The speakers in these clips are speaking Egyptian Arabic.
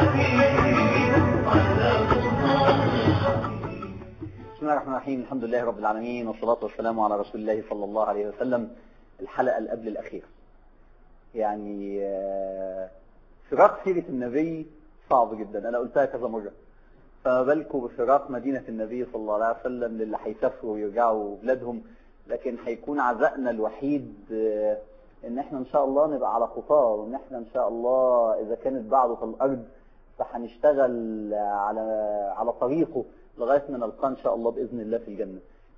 بسم الله الرحمن الرحيم الحمد لله رب العالمين والصلاة والسلام على رسول الله صلى الله عليه وسلم الحلقة اللي قبل الأخيرة يعني آه، فراق سيرة النبي صعب جدا أنا قلتها كذا مرة فما بالكم بفراق مدينة النبي صلى الله عليه وسلم للي هيسافروا ويرجعوا بلادهم لكن هيكون عزائنا الوحيد آه، ان احنا ان شاء الله نبقى على خطاه وان احنا ان شاء الله اذا كانت بعده في الارض فهنشتغل على على طريقه لغايه ما نلقاه ان شاء الله باذن الله في الجنه.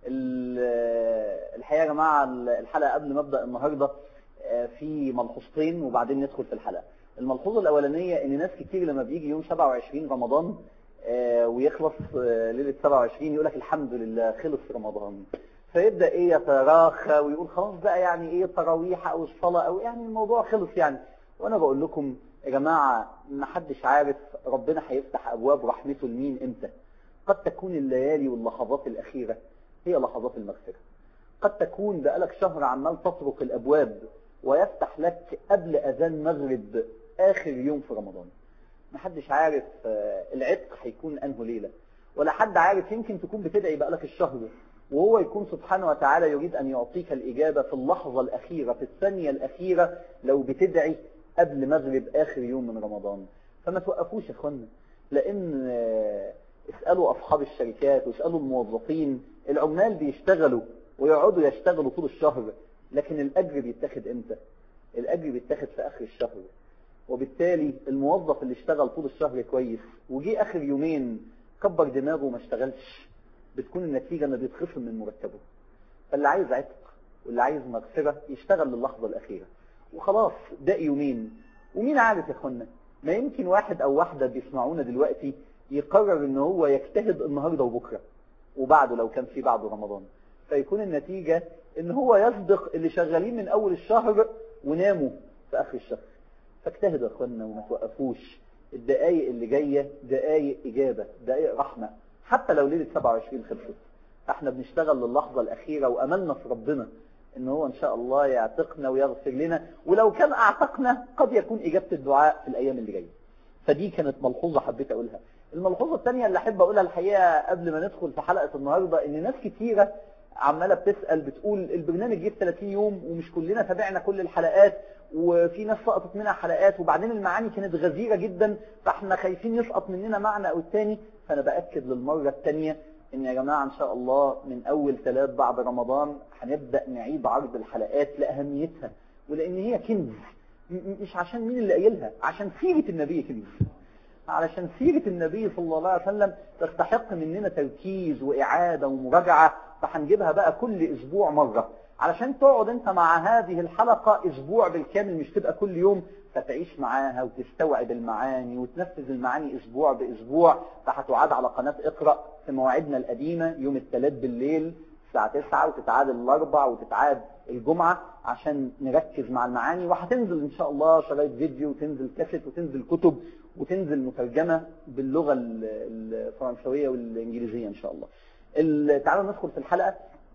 ال- الحقيقه يا جماعه الحلقه قبل ما ابدا النهارده آه، في ملحوظتين وبعدين ندخل في الحلقه. الملحوظه الاولانيه ان ناس كتير لما بيجي يوم 27 رمضان آه، ويخلص آه، ليله 27 يقول لك الحمد لله خلص رمضان. فيبدا ايه يتراخى ويقول خلاص بقى يعني ايه التراويح او الصلاه او يعني الموضوع خلص يعني وانا بقول لكم يا جماعه ما حدش عارف ربنا هيفتح ابواب رحمته لمين امتى قد تكون الليالي واللحظات الاخيره هي لحظات المغفره قد تكون بقالك شهر عمال تطرق الابواب ويفتح لك قبل اذان مغرب اخر يوم في رمضان محدش عارف آه، العتق هيكون انه ليله ولا حد عارف يمكن تكون بتدعي بقالك الشهر وهو يكون سبحانه وتعالى يريد ان يعطيك الاجابه في اللحظه الاخيره في الثانيه الاخيره لو بتدعي قبل مغرب اخر يوم من رمضان فما توقفوش يا اخوانا لان آه، اسالوا اصحاب الشركات واسالوا الموظفين العمال بيشتغلوا ويقعدوا يشتغلوا طول الشهر لكن الاجر بيتاخد امتى الاجر بيتاخد في اخر الشهر وبالتالي الموظف اللي اشتغل طول الشهر كويس وجي اخر يومين كبر دماغه وما اشتغلش بتكون النتيجة انه بيتخصم من مرتبه فاللي عايز عتق واللي عايز مغفرة يشتغل للحظة الأخيرة وخلاص ده يومين ومين عارف يا اخوانا ما يمكن واحد او واحدة بيسمعونا دلوقتي يقرر ان هو يجتهد النهاردة وبكرة وبعده لو كان في بعده رمضان فيكون النتيجة ان هو يصدق اللي شغالين من اول الشهر وناموا في اخر الشهر فاجتهدوا يا اخوانا وما توقفوش الدقايق اللي جاية دقايق اجابة دقايق رحمة حتى لو ليلة 27 خلصت احنا بنشتغل للحظة الاخيرة واملنا في ربنا ان هو ان شاء الله يعتقنا ويغفر لنا ولو كان اعتقنا قد يكون اجابة الدعاء في الايام اللي جاية فدي كانت ملحوظة حبيت اقولها الملحوظة الثانية اللي احب اقولها الحقيقة قبل ما ندخل في حلقة النهاردة ان ناس كتيرة عمالة بتسأل بتقول البرنامج جه في 30 يوم ومش كلنا تابعنا كل الحلقات وفي ناس سقطت منها حلقات وبعدين المعاني كانت غزيرة جدا فاحنا خايفين يسقط مننا معنى او التاني فانا باكد للمرة الثانية ان يا جماعة ان شاء الله من اول ثلاث بعد رمضان هنبدأ نعيد عرض الحلقات لاهميتها ولان هي كنز م- م- مش عشان مين اللي قايلها عشان سيرة النبي كنز علشان سيرة النبي صلى الله عليه وسلم تستحق مننا تركيز وإعادة ومراجعة فهنجيبها بقى كل أسبوع مرة علشان تقعد انت مع هذه الحلقة أسبوع بالكامل مش تبقى كل يوم فتعيش معاها وتستوعب المعاني وتنفذ المعاني أسبوع بأسبوع فهتعاد على قناة اقرأ في مواعيدنا القديمة يوم الثلاث بالليل الساعة 9 وتتعاد الأربع وتتعاد الجمعة عشان نركز مع المعاني وهتنزل إن شاء الله شرايط فيديو وتنزل كاسيت وتنزل كتب وتنزل مترجمة باللغة ال- الفرنسوية والإنجليزية إن شاء الله ال- تعالوا ندخل في الحلقة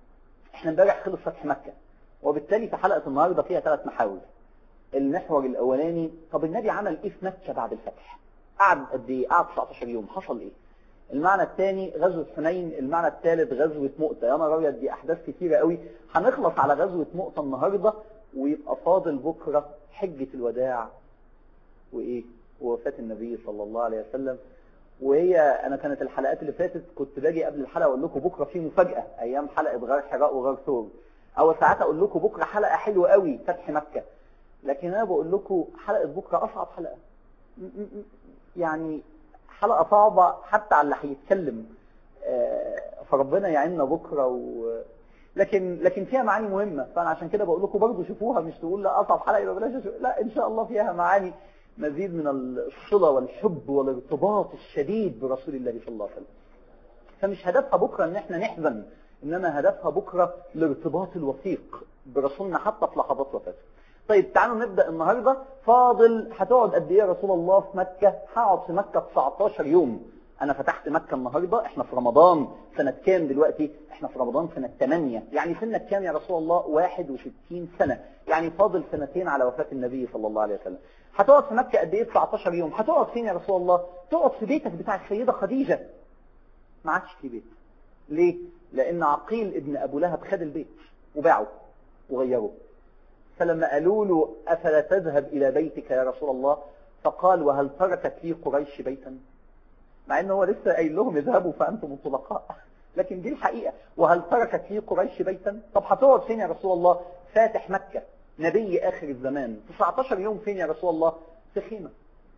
احنا امبارح خلص فتح مكة وبالتالي في حلقة النهاردة فيها ثلاث محاور المحور الأولاني طب النبي عمل إيه في مكة بعد الفتح قعد قد إيه قعد 19 يوم حصل إيه المعنى الثاني غزوة حنين المعنى الثالث غزوة مؤتة يا نهار أبيض دي أحداث كتيرة قوي هنخلص على غزوة مؤتة النهاردة ويبقى فاضل بكرة حجة الوداع وإيه ووفاة النبي صلى الله عليه وسلم وهي أنا كانت الحلقات اللي فاتت كنت باجي قبل الحلقة أقول لكم بكرة في مفاجأة أيام حلقة غار حراء وغار ثور أو ساعات أقول لكم بكرة حلقة حلوة قوي فتح مكة لكن أنا بقول لكم حلقة بكرة أصعب حلقة م- م- م- يعني حلقة صعبة حتى على اللي هيتكلم آه، فربنا يعيننا بكرة و... لكن لكن فيها معاني مهمة فأنا عشان كده بقول لكم برضه شوفوها مش تقول لا أصعب حلقة يبقى بلاش أشوف. لا إن شاء الله فيها معاني مزيد من الصلة والحب والارتباط الشديد برسول الله صلى الله عليه وسلم فمش هدفها بكرة ان احنا نحزن انما هدفها بكرة الارتباط الوثيق برسولنا حتى في لحظات وفاته طيب تعالوا نبدأ النهاردة فاضل هتقعد قد ايه يا رسول الله في مكة هقعد في مكة 19 يوم انا فتحت مكة النهاردة احنا في رمضان سنة كام دلوقتي احنا في رمضان سنة 8 يعني سنة كام يا رسول الله 61 سنة يعني فاضل سنتين على وفاة النبي صلى الله عليه وسلم هتقعد في مكة قد ايه 19 يوم هتقعد فين يا رسول الله تقعد في بيتك بتاع السيدة خديجة ما عادش في بيت ليه لان عقيل ابن ابو لهب خد البيت وباعه وغيره فلما قالوا له افلا تذهب الى بيتك يا رسول الله فقال وهل تركت لي قريش بيتا مع انه هو لسه قايل لهم اذهبوا فانتم الطلقاء لكن دي الحقيقة وهل تركت لي قريش بيتا طب هتقعد فين يا رسول الله فاتح مكة نبي اخر الزمان 19 يوم فين يا رسول الله في خيمة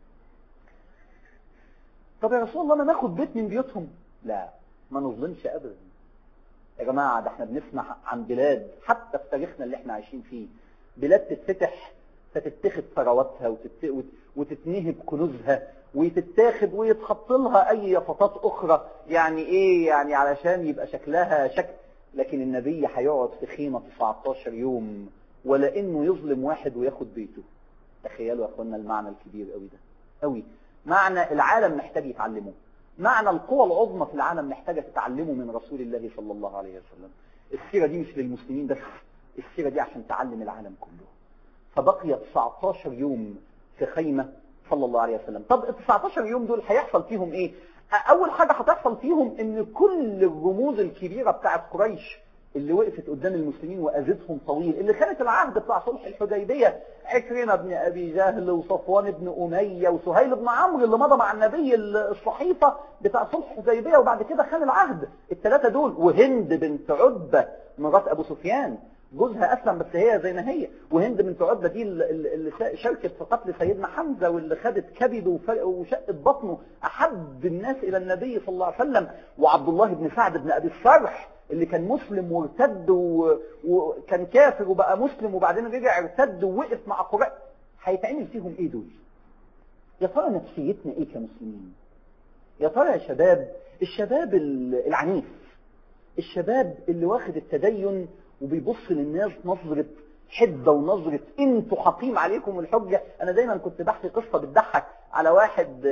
طب يا رسول الله ما ناخد بيت من بيوتهم لا ما نظلمش ابدا يا جماعة ده احنا بنسمع عن بلاد حتى في تاريخنا اللي احنا عايشين فيه بلاد تتفتح فتتخذ ثرواتها وتت... وتتنهب كنوزها وتتاخد ويتحط لها اي يافطات اخرى يعني ايه يعني علشان يبقى شكلها شكل لكن النبي هيقعد في خيمة 19 يوم ولا انه يظلم واحد وياخد بيته تخيلوا يا اخوانا المعنى الكبير قوي ده قوي معنى العالم محتاج يتعلمه معنى القوى العظمى في العالم محتاجة تتعلمه من رسول الله صلى الله عليه وسلم السيرة دي مش للمسلمين بس السيرة دي عشان تعلم العالم كله فبقي 19 يوم في خيمة صلى الله عليه وسلم طب ال 19 يوم دول هيحصل فيهم ايه اول حاجة هتحصل فيهم ان كل الرموز الكبيرة بتاعت قريش اللي وقفت قدام المسلمين واذتهم طويل اللي كانت العهد بتاع صلح الحديبية عكرمة بن ابي جهل وصفوان بن امية وسهيل بن عمرو اللي مضى مع النبي الصحيفة بتاع صلح الحديبية وبعد كده خان العهد الثلاثة دول وهند بنت عتبة مرات ابو سفيان جوزها أسلم بس هي زي ما هي وهند بنت عتبة دي اللي شاركت في قتل سيدنا حمزة واللي خدت كبده وشقت بطنه أحب الناس إلى النبي صلى الله عليه وسلم وعبد الله بن سعد بن أبي الصرح اللي كان مسلم وارتد وكان كافر وبقى مسلم وبعدين رجع ارتد ووقف مع قريش هيتعمل فيهم ايه دول يا ترى نفسيتنا ايه كمسلمين يا ترى يا شباب الشباب العنيف الشباب اللي واخد التدين وبيبص للناس نظرة حدة ونظرة انتوا حقيم عليكم الحجة انا دايما كنت بحكي قصة بتضحك على واحد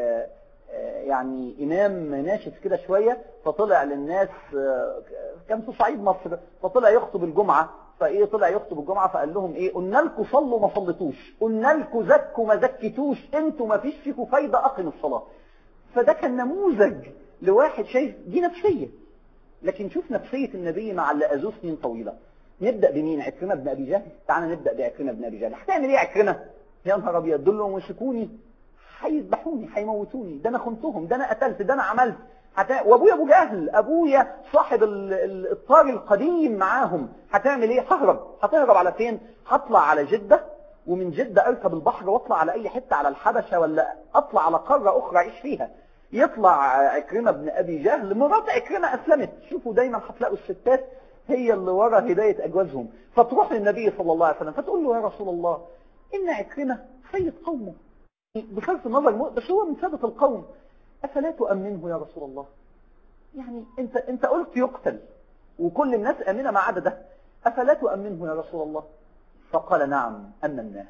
يعني امام ناشف كده شوية فطلع للناس كان في صعيد مصر فطلع يخطب الجمعة فايه طلع يخطب الجمعة فقال لهم ايه قلنا لكم صلوا ما صليتوش قلنا لكم زكوا ما زكيتوش انتوا ما فيش فيكم فايدة اقم الصلاة فده كان نموذج لواحد شايف دي نفسية لكن شوف نفسية النبي مع اللي أذوه سنين طويلة نبدأ بمين عكرمة بن أبي جهل تعال نبدأ بعكرمة بن أبي جهل هتعمل إيه عكرمة يا نهار أبيض دول لهم مسكوني هيذبحوني هيموتوني ده أنا خنتهم ده أنا قتلت ده أنا عملت حتى وأبويا أبو جهل أبويا صاحب الطار القديم معاهم هتعمل إيه ههرب هتهرب على فين هطلع على جدة ومن جدة أركب البحر واطلع على أي حتة على الحبشة ولا أطلع على قارة أخرى أعيش فيها يطلع عكرمة بن أبي جهل مرات عكرمة أسلمت شوفوا دايما هتلاقوا الستات هي اللي ورا هداية أجوازهم فتروح للنبي صلى الله عليه وسلم فتقول له يا رسول الله إن عكرمة سيد قومه بصرف النظر بس هو من سادة القوم أفلا تؤمنه يا رسول الله يعني أنت, انت قلت يقتل وكل الناس أمنة ما عدا ده أفلا تؤمنه يا رسول الله فقال نعم أمناه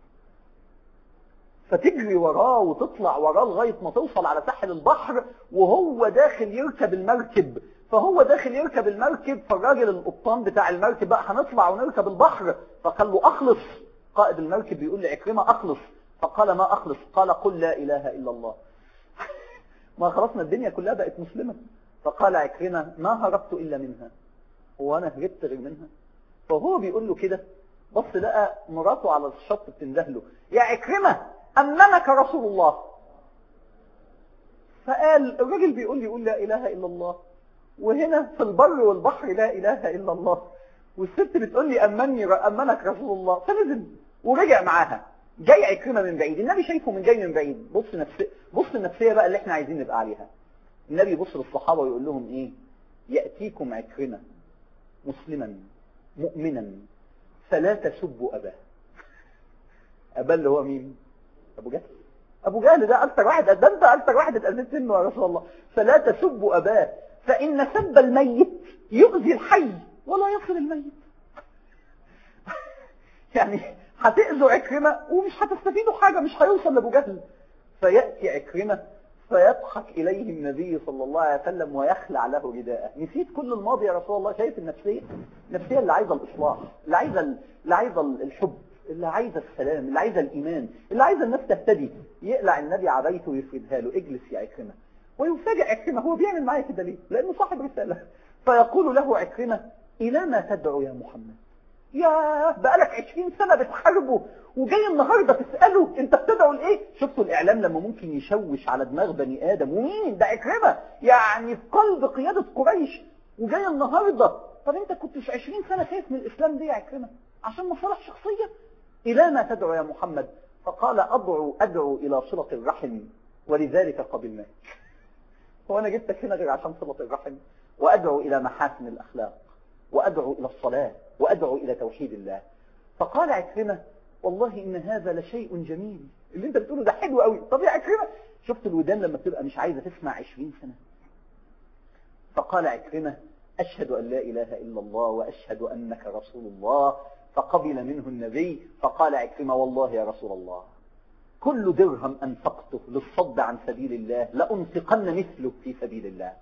فتجري وراه وتطلع وراه لغاية ما توصل على ساحل البحر وهو داخل يركب المركب فهو داخل يركب المركب فالراجل القبطان بتاع المركب بقى هنطلع ونركب البحر فقال له أخلص قائد المركب بيقول لعكرمة أخلص فقال ما أخلص قال قل لا إله إلا الله ما خلصنا الدنيا كلها بقت مسلمة فقال عكرمة ما هربت إلا منها هو أنا هربت غير منها فهو بيقول له كده بص لقى مراته على الشط بتندهله يا عكرمة أمنك رسول الله فقال الراجل بيقول لي يقول لا إله إلا الله وهنا في البر والبحر لا إله إلا الله والست بتقول لي أمني أمنك رسول الله فنزل ورجع معاها جاي عكرمة من بعيد النبي شايفه من جاي من بعيد بص نفسي بص النفسية بقى اللي احنا عايزين نبقى عليها النبي يبص للصحابة ويقول لهم ايه يأتيكم عكرمة مسلما مؤمنا فلا تسبوا أباه أباه اللي هو مين أبو جهل أبو جهل ده أكثر واحد ده أنت أكثر واحد اتأذيت منه يا رسول الله فلا تسبوا أباه فإن سب الميت يؤذي الحي ولا يصل الميت يعني هتأذوا عكرمة ومش هتستفيدوا حاجة مش هيوصل لأبو جهل فيأتي عكرمة فيضحك إليه النبي صلى الله عليه وسلم ويخلع له رداءه نسيت كل الماضي يا رسول الله شايف النفسية النفسية اللي عايزة الإصلاح اللي عايزة اللي عايزة الحب اللي عايزة السلام اللي عايزة الإيمان اللي عايزة الناس تهتدي يقلع النبي عبايته ويفردها له اجلس يا عكرمة ويفاجئ عكرمة هو بيعمل معايا كده ليه لأنه صاحب رسالة فيقول له عكرمة إلى ما تدعو يا محمد يا بقالك عشرين سنة بتحاربه وجاي النهاردة تسأله انت بتدعو لايه شفتوا الاعلام لما ممكن يشوش على دماغ بني ادم ومين ده عكرمة يعني في قلب قيادة قريش وجاي النهاردة طب انت كنتش عشرين سنة خايف من الاسلام دي يا عكرمة عشان مصالح شخصية الى ما تدعو يا محمد فقال ادعو ادعو الى صلة الرحم ولذلك قبلناك هو انا جبتك هنا غير عشان صلة الرحم وادعو الى محاسن الاخلاق وادعو الى الصلاة وادعو الى توحيد الله فقال عكرمة والله إن هذا لشيء جميل اللي انت بتقوله ده حلو قوي طب يا عكرمة شفت الودان لما بتبقى مش عايزة تسمع عشرين سنة فقال عكرمة أشهد أن لا إله إلا الله وأشهد أنك رسول الله فقبل منه النبي فقال عكرمة والله يا رسول الله كل درهم أنفقته للصد عن سبيل الله لأنفقن مثله في سبيل الله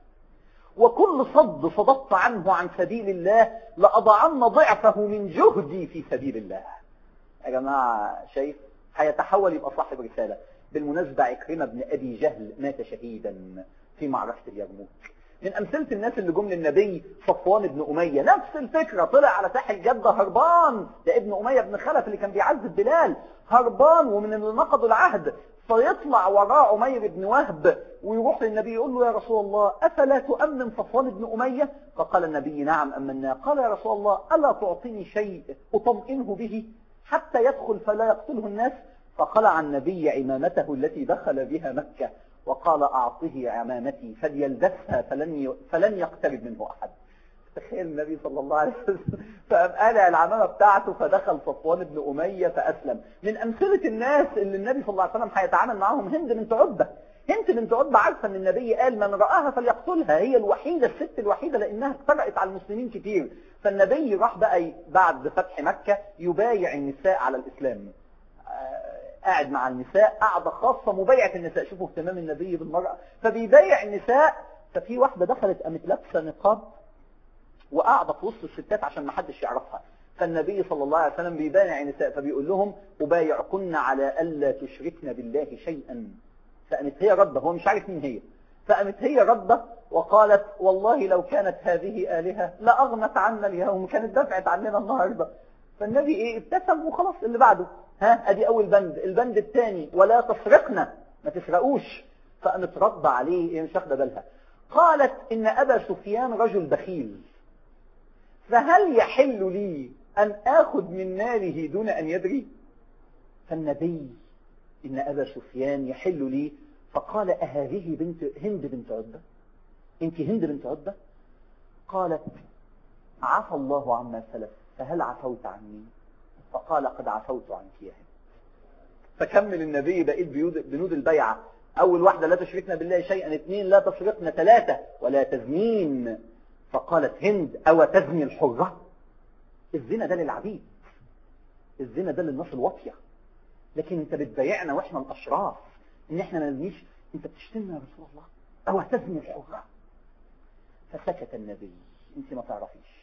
وكل صد صددت عنه عن سبيل الله لأضعن ضعفه من جهدي في سبيل الله يا جماعة شايف هيتحول يبقى صاحب رسالة بالمناسبة عكرمة بن أبي جهل مات شهيدا في معركة اليرموك من أمثلة الناس اللي جم للنبي صفوان بن أمية نفس الفكرة طلع على ساحل جدة هربان ده ابن أمية بن خلف اللي كان بيعذب بلال هربان ومن اللي نقضوا العهد فيطلع وراه عمير بن وهب ويروح للنبي يقول له يا رسول الله أفلا تؤمن صفوان بن أمية فقال النبي نعم أمنا قال يا رسول الله ألا تعطيني شيء أطمئنه به حتى يدخل فلا يقتله الناس فقلع النبي عمامته التي دخل بها مكة وقال أعطه عمامتي فليلبسها فلن, فلن يقترب منه أحد تخيل النبي صلى الله عليه وسلم فقام قالع العمامة بتاعته فدخل صفوان بن أمية فأسلم من أمثلة الناس اللي النبي صلى الله عليه وسلم هيتعامل معاهم هند بنت عتبة هند بنت عتبة عارفة ان النبي قال من رآها فليقتلها هي الوحيدة الست الوحيدة لانها افترقت على المسلمين كتير فالنبي راح بقى بعد فتح مكة يبايع النساء على الاسلام قاعد مع النساء قاعدة خاصة مبايعة النساء شوفوا اهتمام النبي بالمرأة فبيبايع النساء ففي واحدة دخلت قامت لابسة نقاب وقاعدة في وسط الستات عشان ما حدش يعرفها فالنبي صلى الله عليه وسلم بيبايع النساء فبيقول لهم أبايعكن على ألا تشركن بالله شيئا فقامت هي ردة هو مش عارف مين هي فقامت هي ردة وقالت والله لو كانت هذه آلهة لأغنت عنا اليوم كانت دفعت عننا النهاردة فالنبي ايه ابتسم وخلاص اللي بعده ها ادي اول بند البند الثاني ولا تسرقنا ما تسرقوش فقامت رد عليه ايه مش واخده بالها قالت ان ابا سفيان رجل بخيل فهل يحل لي ان اخذ من ماله دون ان يدري فالنبي إن أبا سفيان يحل لي فقال أهذه بنت هند بنت عتبة أنت هند بنت عتبة قالت عفى الله عما سلف فهل عفوت عني فقال قد عفوت عنك يا هند فكمل النبي بقيت بنود البيعة أول واحدة لا تشركنا بالله شيئا اثنين لا تسرقنا ثلاثة ولا تزنين فقالت هند أو تزني الحرة الزنا ده للعبيد الزنا ده للناس الواطيه لكن انت بتبايعنا واحنا الاشراف ان احنا ما نزنيش انت بتشتمنا يا رسول الله او هتزني الحرة فسكت النبي انت ما تعرفيش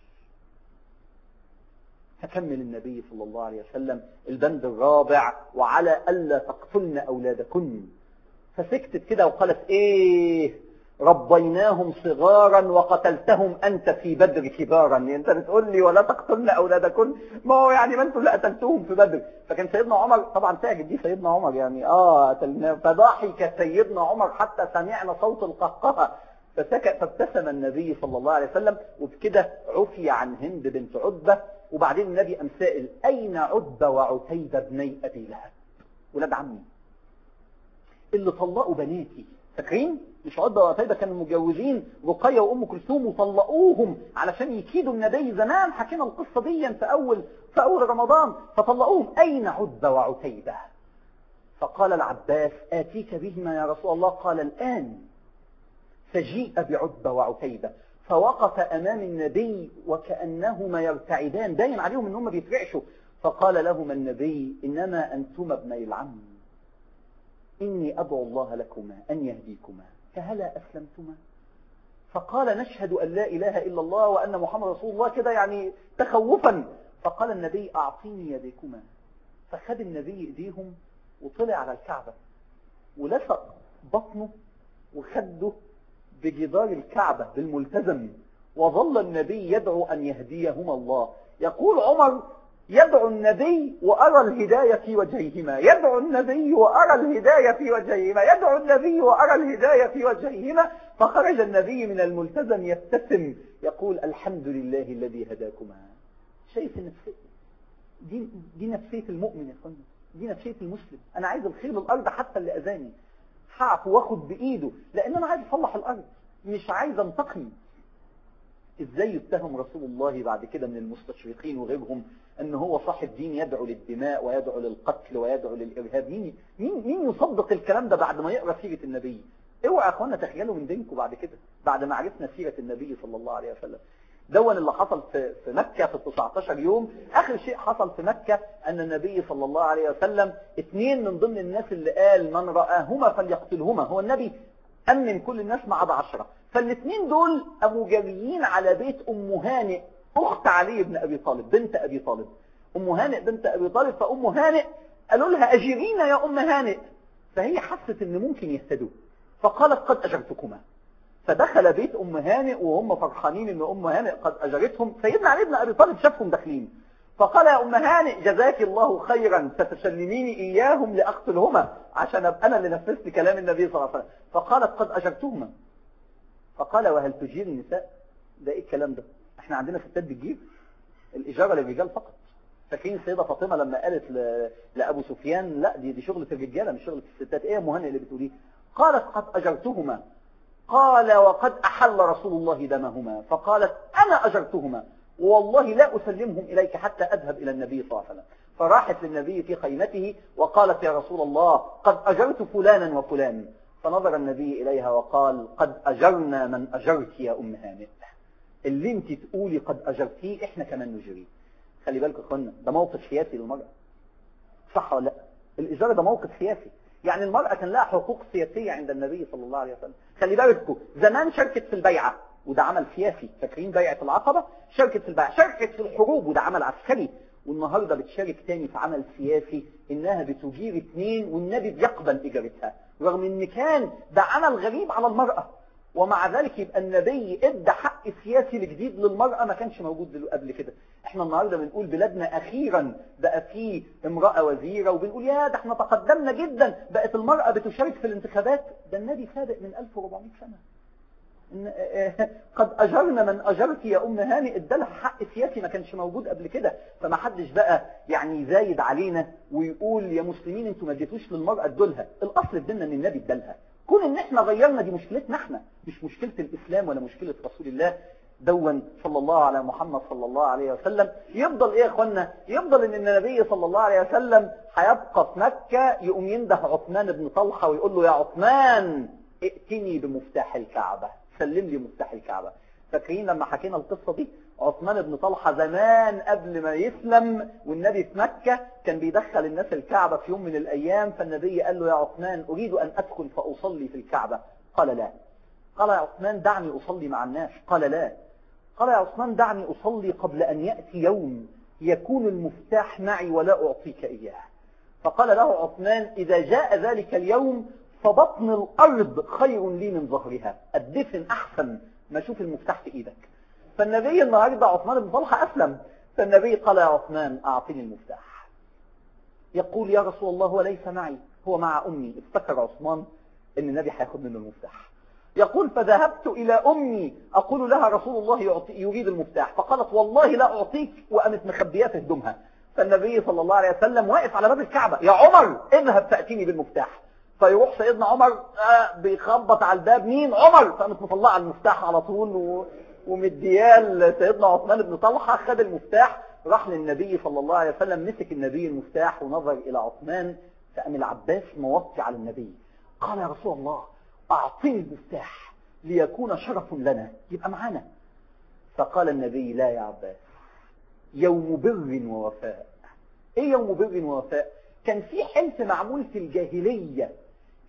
فكمل النبي صلى الله عليه وسلم البند الرابع وعلى ألا تقتلن أولادكن فسكتت كده وقالت ايه ربيناهم صغارا وقتلتهم أنت في بدر كبارا يعني أنت بتقول لي ولا تقتلن أولادكن ما هو يعني ما أنتم اللي قتلتهم في بدر فكان سيدنا عمر طبعا تعجب دي سيدنا عمر يعني آه قتلناه فضحك سيدنا عمر حتى سمعنا صوت القهقهة فسكت فابتسم النبي صلى الله عليه وسلم وبكده عفي عن هند بنت عتبة وبعدين النبي قام سائل أين عتبة وعتيبة بني أبي لهب ولاد عمي اللي طلقوا بناتي فاكرين مش عتبة وعتيبة كانوا متجوزين رقية وأم كلثوم وطلقوهم علشان يكيدوا النبي زمان حكينا القصة دي في أول في أول رمضان فطلقوهم أين عتبة وعتيبة فقال العباس آتيك بهما يا رسول الله قال الآن فجيء بعتبة وعتيبة فوقف أمام النبي وكأنهما يرتعدان باين عليهم أنهم بيترعشوا فقال لهما النبي إنما أنتما ابني العم إني أدعو الله لكما أن يهديكما فهلا أسلمتما فقال نشهد أن لا إله إلا الله وأن محمد رسول الله كده يعني تخوفا فقال النبي أعطيني يديكما فخد النبي إيديهم وطلع على الكعبة ولصق بطنه وخده بجدار الكعبة بالملتزم وظل النبي يدعو أن يهديهما الله يقول عمر يدعو النبي وأرى الهداية في وجههما يدعو النبي وأرى الهداية في وجههما يدعو النبي وأرى الهداية في وجههما فخرج النبي من الملتزم يبتسم يقول الحمد لله الذي هداكما شايف النفسية دي, دي نفسية المؤمن يا اخوانا دي نفسية المسلم أنا عايز الخير للأرض حتى اللي أذاني هعفو واخد بإيده لأن أنا عايز أصلح الأرض مش عايز أنتقم ازاي يتهم رسول الله بعد كده من المستشرقين وغيرهم ان هو صاحب دين يدعو للدماء ويدعو للقتل ويدعو للارهاب مين مين مين يصدق الكلام ده بعد ما يقرا سيره النبي اوعى يا اخوانا تخيلوا من دينكم بعد كده بعد ما عرفنا سيره النبي صلى الله عليه وسلم دون اللي حصل في في مكة في 19 يوم آخر شيء حصل في مكة أن النبي صلى الله عليه وسلم اثنين من ضمن الناس اللي قال من رآهما فليقتلهما هو النبي أمن كل الناس ما عدا عشرة فالاثنين دول قاموا جاريين على بيت أم هانئ أخت علي بن أبي طالب بنت أبي طالب أم هانئ بنت أبي طالب فأم هانئ قالوا لها أجرينا يا أم هانئ فهي حست أن ممكن يهتدوا فقالت قد أجرتكما فدخل بيت أم هانئ وهم فرحانين أن أم هانئ قد أجرتهم سيدنا علي بن أبي طالب شافهم داخلين فقال يا أم هانئ جزاك الله خيرا ستسلميني إياهم لأقتلهما عشان أبقى أنا اللي نفذت كلام النبي صلى الله عليه وسلم فقالت قد أجرتهما فقال وهل تجير النساء ده إيه الكلام ده احنا عندنا ستات بتجير الإجارة للرجال فقط فاكرين السيدة فاطمة لما قالت ل... لأبو سفيان لا دي دي شغلة الرجالة مش شغلة الستات ايه يا مهنئ اللي بتقوليه قالت قد أجرتهما قال وقد أحل رسول الله دمهما فقالت أنا أجرتهما والله لا أسلمهم إليك حتى أذهب إلى النبي صلى الله عليه وسلم فراحت للنبي في خيمته وقالت يا رسول الله قد أجرت فلانا وفلان فنظر النبي إليها وقال قد أجرنا من أجرت يا أم هانئ اللي انت تقولي قد أجرتيه احنا كمان نجريه خلي بالك يا اخوانا ده موقف سياسي للمرأة صح ولا لا الإجارة ده موقف سياسي يعني المرأة كان لها حقوق سياسية عند النبي صلى الله عليه وسلم خلي بالكم زمان شاركت في البيعة وده عمل سياسي فاكرين بيعة العقبة شاركت في البيعة شاركت في الحروب وده عمل عسكري والنهاردة بتشارك تاني في عمل سياسي انها بتجير اثنين والنبي بيقبل اجارتها رغم ان كان ده عمل غريب على المرأة ومع ذلك يبقى النبي ادى حق سياسي الجديد للمرأة ما كانش موجود قبل كده احنا النهاردة بنقول بلادنا اخيرا بقى فيه امرأة وزيرة وبنقول يا ده احنا تقدمنا جدا بقت المرأة بتشارك في الانتخابات ده النبي سابق من 1400 سنة قد أجرنا من أجرت يا أم هاني ادالها حق سياسي ما كانش موجود قبل كده فما حدش بقى يعني زايد علينا ويقول يا مسلمين انتوا ما اديتوش للمرأة ادولها الأصل في ديننا ان النبي ادالها كون ان احنا غيرنا دي مشكلتنا احنا مش مشكلة الإسلام ولا مشكلة رسول الله دون صلى الله على محمد صلى الله عليه وسلم يفضل ايه يا اخوانا يفضل ان النبي صلى الله عليه وسلم هيبقى في مكة يقوم ينده عثمان بن طلحة ويقول له يا عثمان ائتني بمفتاح الكعبة سلم لي مفتاح الكعبة فاكرين لما حكينا القصة دي عثمان بن طلحة زمان قبل ما يسلم والنبي في مكة كان بيدخل الناس الكعبة في يوم من الأيام فالنبي قال له يا عثمان أريد أن أدخل فأصلي في الكعبة قال لا قال يا عثمان دعني أصلي مع الناس قال لا قال يا عثمان دعني أصلي قبل أن يأتي يوم يكون المفتاح معي ولا أعطيك إياه فقال له عثمان إذا جاء ذلك اليوم فبطن الأرض خير لي من ظهرها الدفن أحسن ما أشوف المفتاح في إيدك فالنبي النهاردة عثمان بن طلحة أسلم فالنبي قال يا عثمان أعطني المفتاح يقول يا رسول الله هو ليس معي هو مع أمي افتكر عثمان أن النبي هياخد منه المفتاح يقول فذهبت إلى أمي أقول لها رسول الله يعطي يريد المفتاح فقالت والله لا أعطيك وقامت مخبياه في هدومها فالنبي صلى الله عليه وسلم واقف على باب الكعبة يا عمر اذهب تأتيني بالمفتاح فيروح سيدنا عمر آه بيخبط على الباب مين عمر فقامت مطلعه المفتاح على طول و... ومديال سيدنا عثمان بن طلحة خد المفتاح راح للنبي صلى الله عليه وسلم مسك النبي المفتاح ونظر إلى عثمان فقام العباس موطي على النبي قال يا رسول الله أعطني المفتاح ليكون شرف لنا يبقى معانا فقال النبي لا يا عباس يوم بر ووفاء ايه يوم بر ووفاء كان في حلف معمول في الجاهلية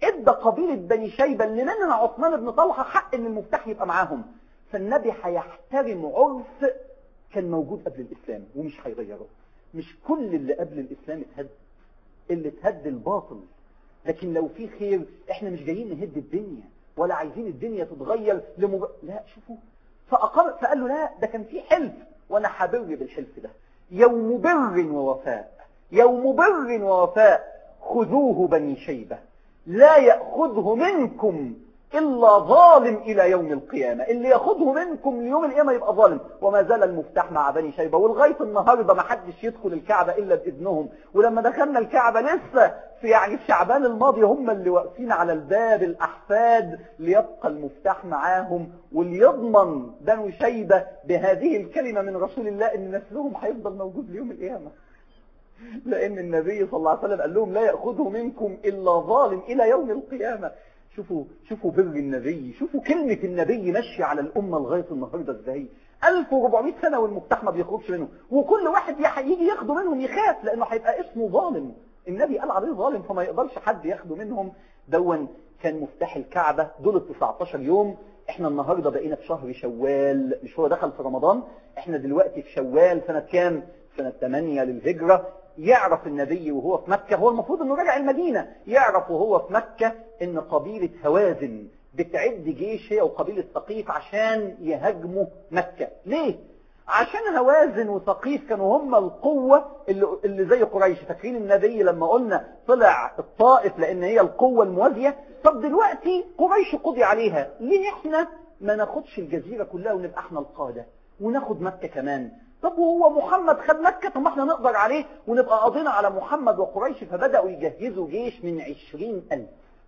ادى قبيلة بني شيبة اللي منها عثمان بن طلحة حق ان المفتاح يبقى معاهم فالنبي هيحترم عرف كان موجود قبل الإسلام ومش هيغيره مش كل اللي قبل الإسلام اتهد اللي اتهد الباطل لكن لو في خير احنا مش جايين نهد الدنيا ولا عايزين الدنيا تتغير لمج... لا شوفوا فأقر... فقال له لا ده كان في حلف وانا حبر بالحلف ده يوم بر ووفاء يوم بر ووفاء خذوه بني شيبة لا يأخذه منكم إلا ظالم إلى يوم القيامة اللي يأخذه منكم ليوم القيامة يبقى ظالم وما زال المفتاح مع بني شيبة ولغاية النهاردة ما حدش يدخل الكعبة إلا بإذنهم ولما دخلنا الكعبة لسه في يعني في شعبان الماضي هم اللي واقفين على الباب الأحفاد ليبقى المفتاح معاهم وليضمن بنو شيبة بهذه الكلمة من رسول الله إن نسلهم هيفضل موجود ليوم القيامة لأن النبي صلى الله عليه وسلم قال لهم لا يأخذه منكم إلا ظالم إلى يوم القيامة شوفوا شوفوا بر النبي شوفوا كلمة النبي ماشية على الأمة لغاية النهاردة ازاي 1400 سنة والمفتاح ما بيخرجش منه وكل واحد يجي ياخده منهم يخاف لأنه هيبقى اسمه ظالم النبي قال عليه ظالم فما يقدرش حد ياخده منهم دون كان مفتاح الكعبة دول ال 19 يوم احنا النهاردة بقينا في شهر شوال مش هو دخل في رمضان احنا دلوقتي في شوال سنة كام سنة 8 للهجرة يعرف النبي وهو في مكة هو المفروض انه راجع المدينة يعرف وهو في مكة ان قبيلة هوازن بتعد جيش هي وقبيلة ثقيف عشان يهاجموا مكة ليه؟ عشان هوازن وثقيف كانوا هم القوة اللي, اللي زي قريش فاكرين النبي لما قلنا طلع الطائف لان هي القوة الموازية طب دلوقتي قريش قضي عليها ليه احنا ما ناخدش الجزيرة كلها ونبقى احنا القادة وناخد مكة كمان طب وهو محمد خد مكة طب ما احنا نقدر عليه ونبقى قاضينا على محمد وقريش فبدأوا يجهزوا جيش من عشرين ألف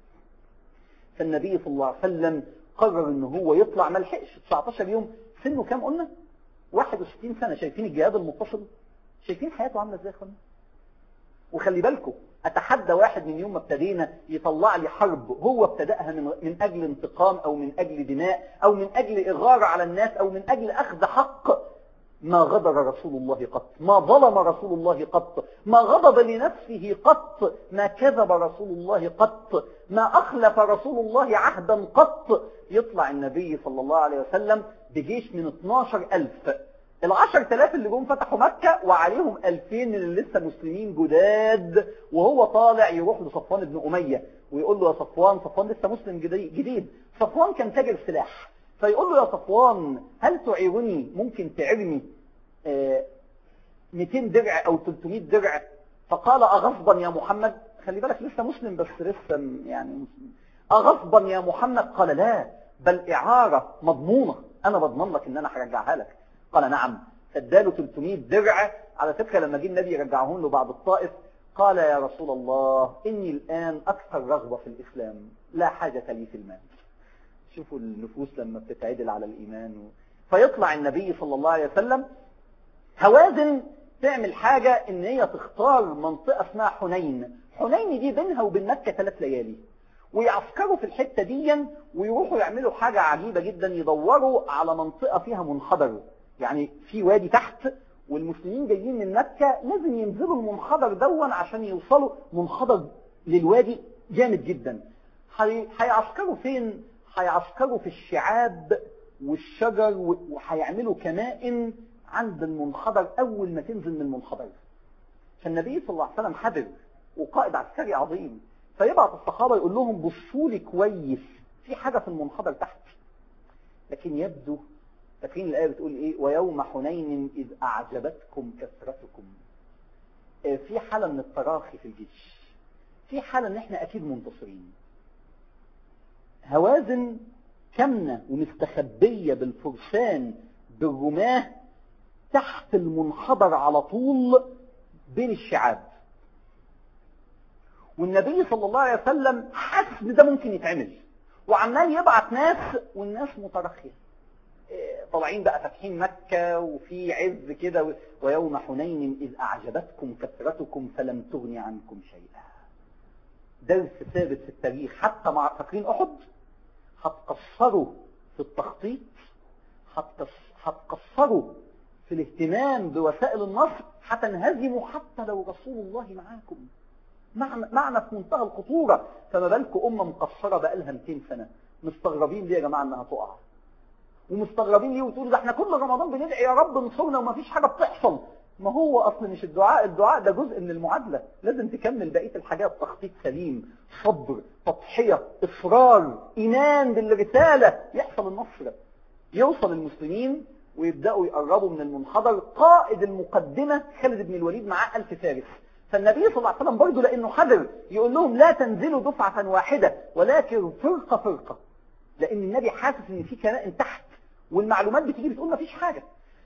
فالنبي صلى الله عليه وسلم قرر ان هو يطلع ما لحقش 19 يوم سنه كام قلنا 61 سنة شايفين الجهاد المتصل شايفين حياته عاملة ازاي يا اخوانا وخلي بالكم اتحدى واحد من يوم ما ابتدينا يطلع لي حرب هو ابتدأها من, من اجل انتقام او من اجل دماء او من اجل اغارة على الناس او من اجل اخذ حق ما غدر رسول الله قط ما ظلم رسول الله قط ما غضب لنفسه قط ما كذب رسول الله قط ما أخلف رسول الله عهدا قط يطلع النبي صلى الله عليه وسلم بجيش من 12 ألف العشر تلاف اللي جم فتحوا مكة وعليهم ألفين من اللي لسه مسلمين جداد وهو طالع يروح لصفوان بن أمية ويقول له يا صفوان صفوان لسه مسلم جديد صفوان كان تاجر سلاح فيقول له يا صفوان هل تعيرني ممكن تعرني اه 200 درع او 300 درع فقال اغصبا يا محمد خلي بالك لسه مسلم بس لسه يعني مسلم اغصبا يا محمد قال لا بل اعارة مضمونة انا بضمن لك ان انا هرجعها لك قال نعم فاداله 300 درع على فكرة لما جه النبي يرجعهم له بعد الطائف قال يا رسول الله اني الان اكثر رغبة في الاسلام لا حاجة لي في المال شوفوا النفوس لما بتتعدل على الإيمان و... فيطلع النبي صلى الله عليه وسلم هوازن تعمل حاجة ان هي تختار منطقة اسمها حنين حنين دي بينها وبين مكة ثلاث ليالي ويعسكروا في الحتة دي ويروحوا يعملوا حاجة عجيبة جدا يدوروا على منطقة فيها منحدر يعني في وادي تحت والمسلمين جايين من مكة لازم ينزلوا المنحدر دون عشان يوصلوا منحدر للوادي جامد جدا هيعسكروا فين هيعسكروا في الشعاب والشجر وهيعملوا كمائن عند المنحدر أول ما تنزل من المنحدر فالنبي صلى الله عليه وسلم حذر وقائد عسكري عظيم فيبعت الصحابة يقول لهم بصوا لي كويس في حاجة في المنحدر تحت لكن يبدو فاكرين الآية بتقول إيه ويوم حنين إذ أعجبتكم كثرتكم في حالة من التراخي في الجيش في حالة ان احنا اكيد منتصرين هوازن كامنة ومستخبية بالفرسان بالرماه تحت المنحدر على طول بين الشعاب والنبي صلى الله عليه وسلم حس ان ده ممكن يتعمل وعمال يبعت ناس والناس مترخية طالعين بقى فاتحين مكة وفي عز كده ويوم حنين إذ أعجبتكم كثرتكم فلم تغن عنكم شيئا درس ثابت في التاريخ حتى مع فاكرين أحد هتقصروا في التخطيط هتقصروا في الاهتمام بوسائل النصر هتنهزموا حتى لو رسول الله معاكم معنى, معنى في منتهى الخطورة فما بالكم أمة مقصرة بقالها 200 سنة مستغربين ليه يا جماعة أنها تقع ومستغربين ليه وتقولوا ده احنا كل رمضان بندعي يا رب انصرنا وما فيش حاجة بتحصل ما هو أصل مش الدعاء الدعاء ده جزء من المعادلة لازم تكمل بقية الحاجات تخطيط سليم صبر تضحية إصرار إيمان بالرسالة يحصل النصر يوصل المسلمين ويبدأوا يقربوا من المنحدر قائد المقدمة خالد بن الوليد معاه ألف فارس فالنبي صلى الله عليه وسلم برضه لأنه حذر يقول لهم لا تنزلوا دفعة واحدة ولكن فرقة فرقة لأن النبي حاسس إن في كنائن تحت والمعلومات بتيجي بتقول ما فيش حاجة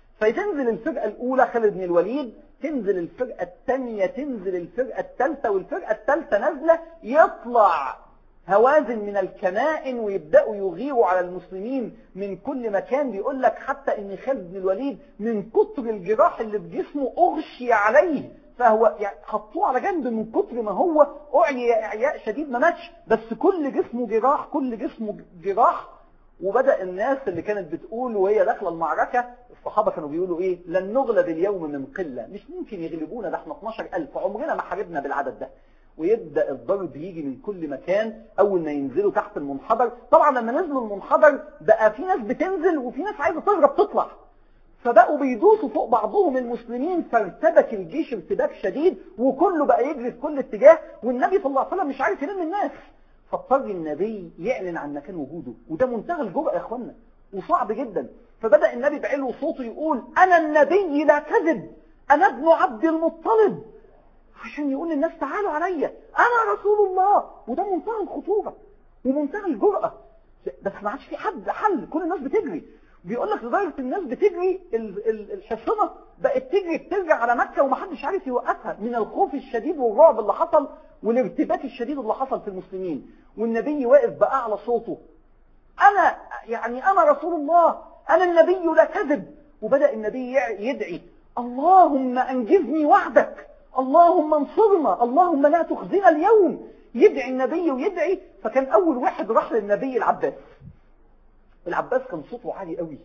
فتنزل الفرقة الأولى خالد بن الوليد تنزل الفرقة الثانية تنزل الفرقة الثالثة والفرقة الثالثة نازلة يطلع هوازن من الكنائن ويبدأوا يغيروا على المسلمين من كل مكان بيقول لك حتى ان خالد بن الوليد من كتر الجراح اللي في جسمه اغشي عليه فهو يعني حطوه على جنب من كتر ما هو اعيا اعياء شديد ما ماتش بس كل جسمه جراح كل جسمه جراح وبدأ الناس اللي كانت بتقول وهي داخله المعركة الصحابة كانوا بيقولوا ايه لن نغلب اليوم من قلة مش ممكن يغلبونا ده احنا 12000 عمرنا ما حاربنا بالعدد ده ويبدأ الضرب يجي من كل مكان أول ما ينزلوا تحت المنحدر طبعا لما نزلوا المنحدر بقى في ناس بتنزل وفي ناس عايزة تهرب تطلع فبقوا بيدوسوا فوق بعضهم المسلمين فارتبك الجيش ارتباك شديد وكله بقى يجري في كل اتجاه والنبي صلى الله عليه وسلم مش عارف يلم الناس فاضطر النبي يعلن عن مكان وجوده وده منتهى الجرأة يا اخوانا وصعب جدا فبدأ النبي بعلو صوته يقول أنا النبي لا كذب أنا ابن عبد المطلب عشان يقول للناس تعالوا عليا انا رسول الله وده منتهى الخطورة ومنتهى الجرأة بس ما عادش في حد حل كل الناس بتجري بيقول لك لدرجه الناس بتجري الحصنة بقت تجري بترجع على مكة ومحدش عارف يوقفها من الخوف الشديد والرعب اللي حصل والارتباك الشديد اللي حصل في المسلمين والنبي واقف بأعلى صوته أنا يعني أنا رسول الله أنا النبي لا كذب وبدأ النبي يدعي اللهم أنجزني وعدك اللهم انصرنا اللهم لا تخزنا اليوم يدعي النبي ويدعي فكان أول واحد راح للنبي العباس العباس كان صوته عالي قوي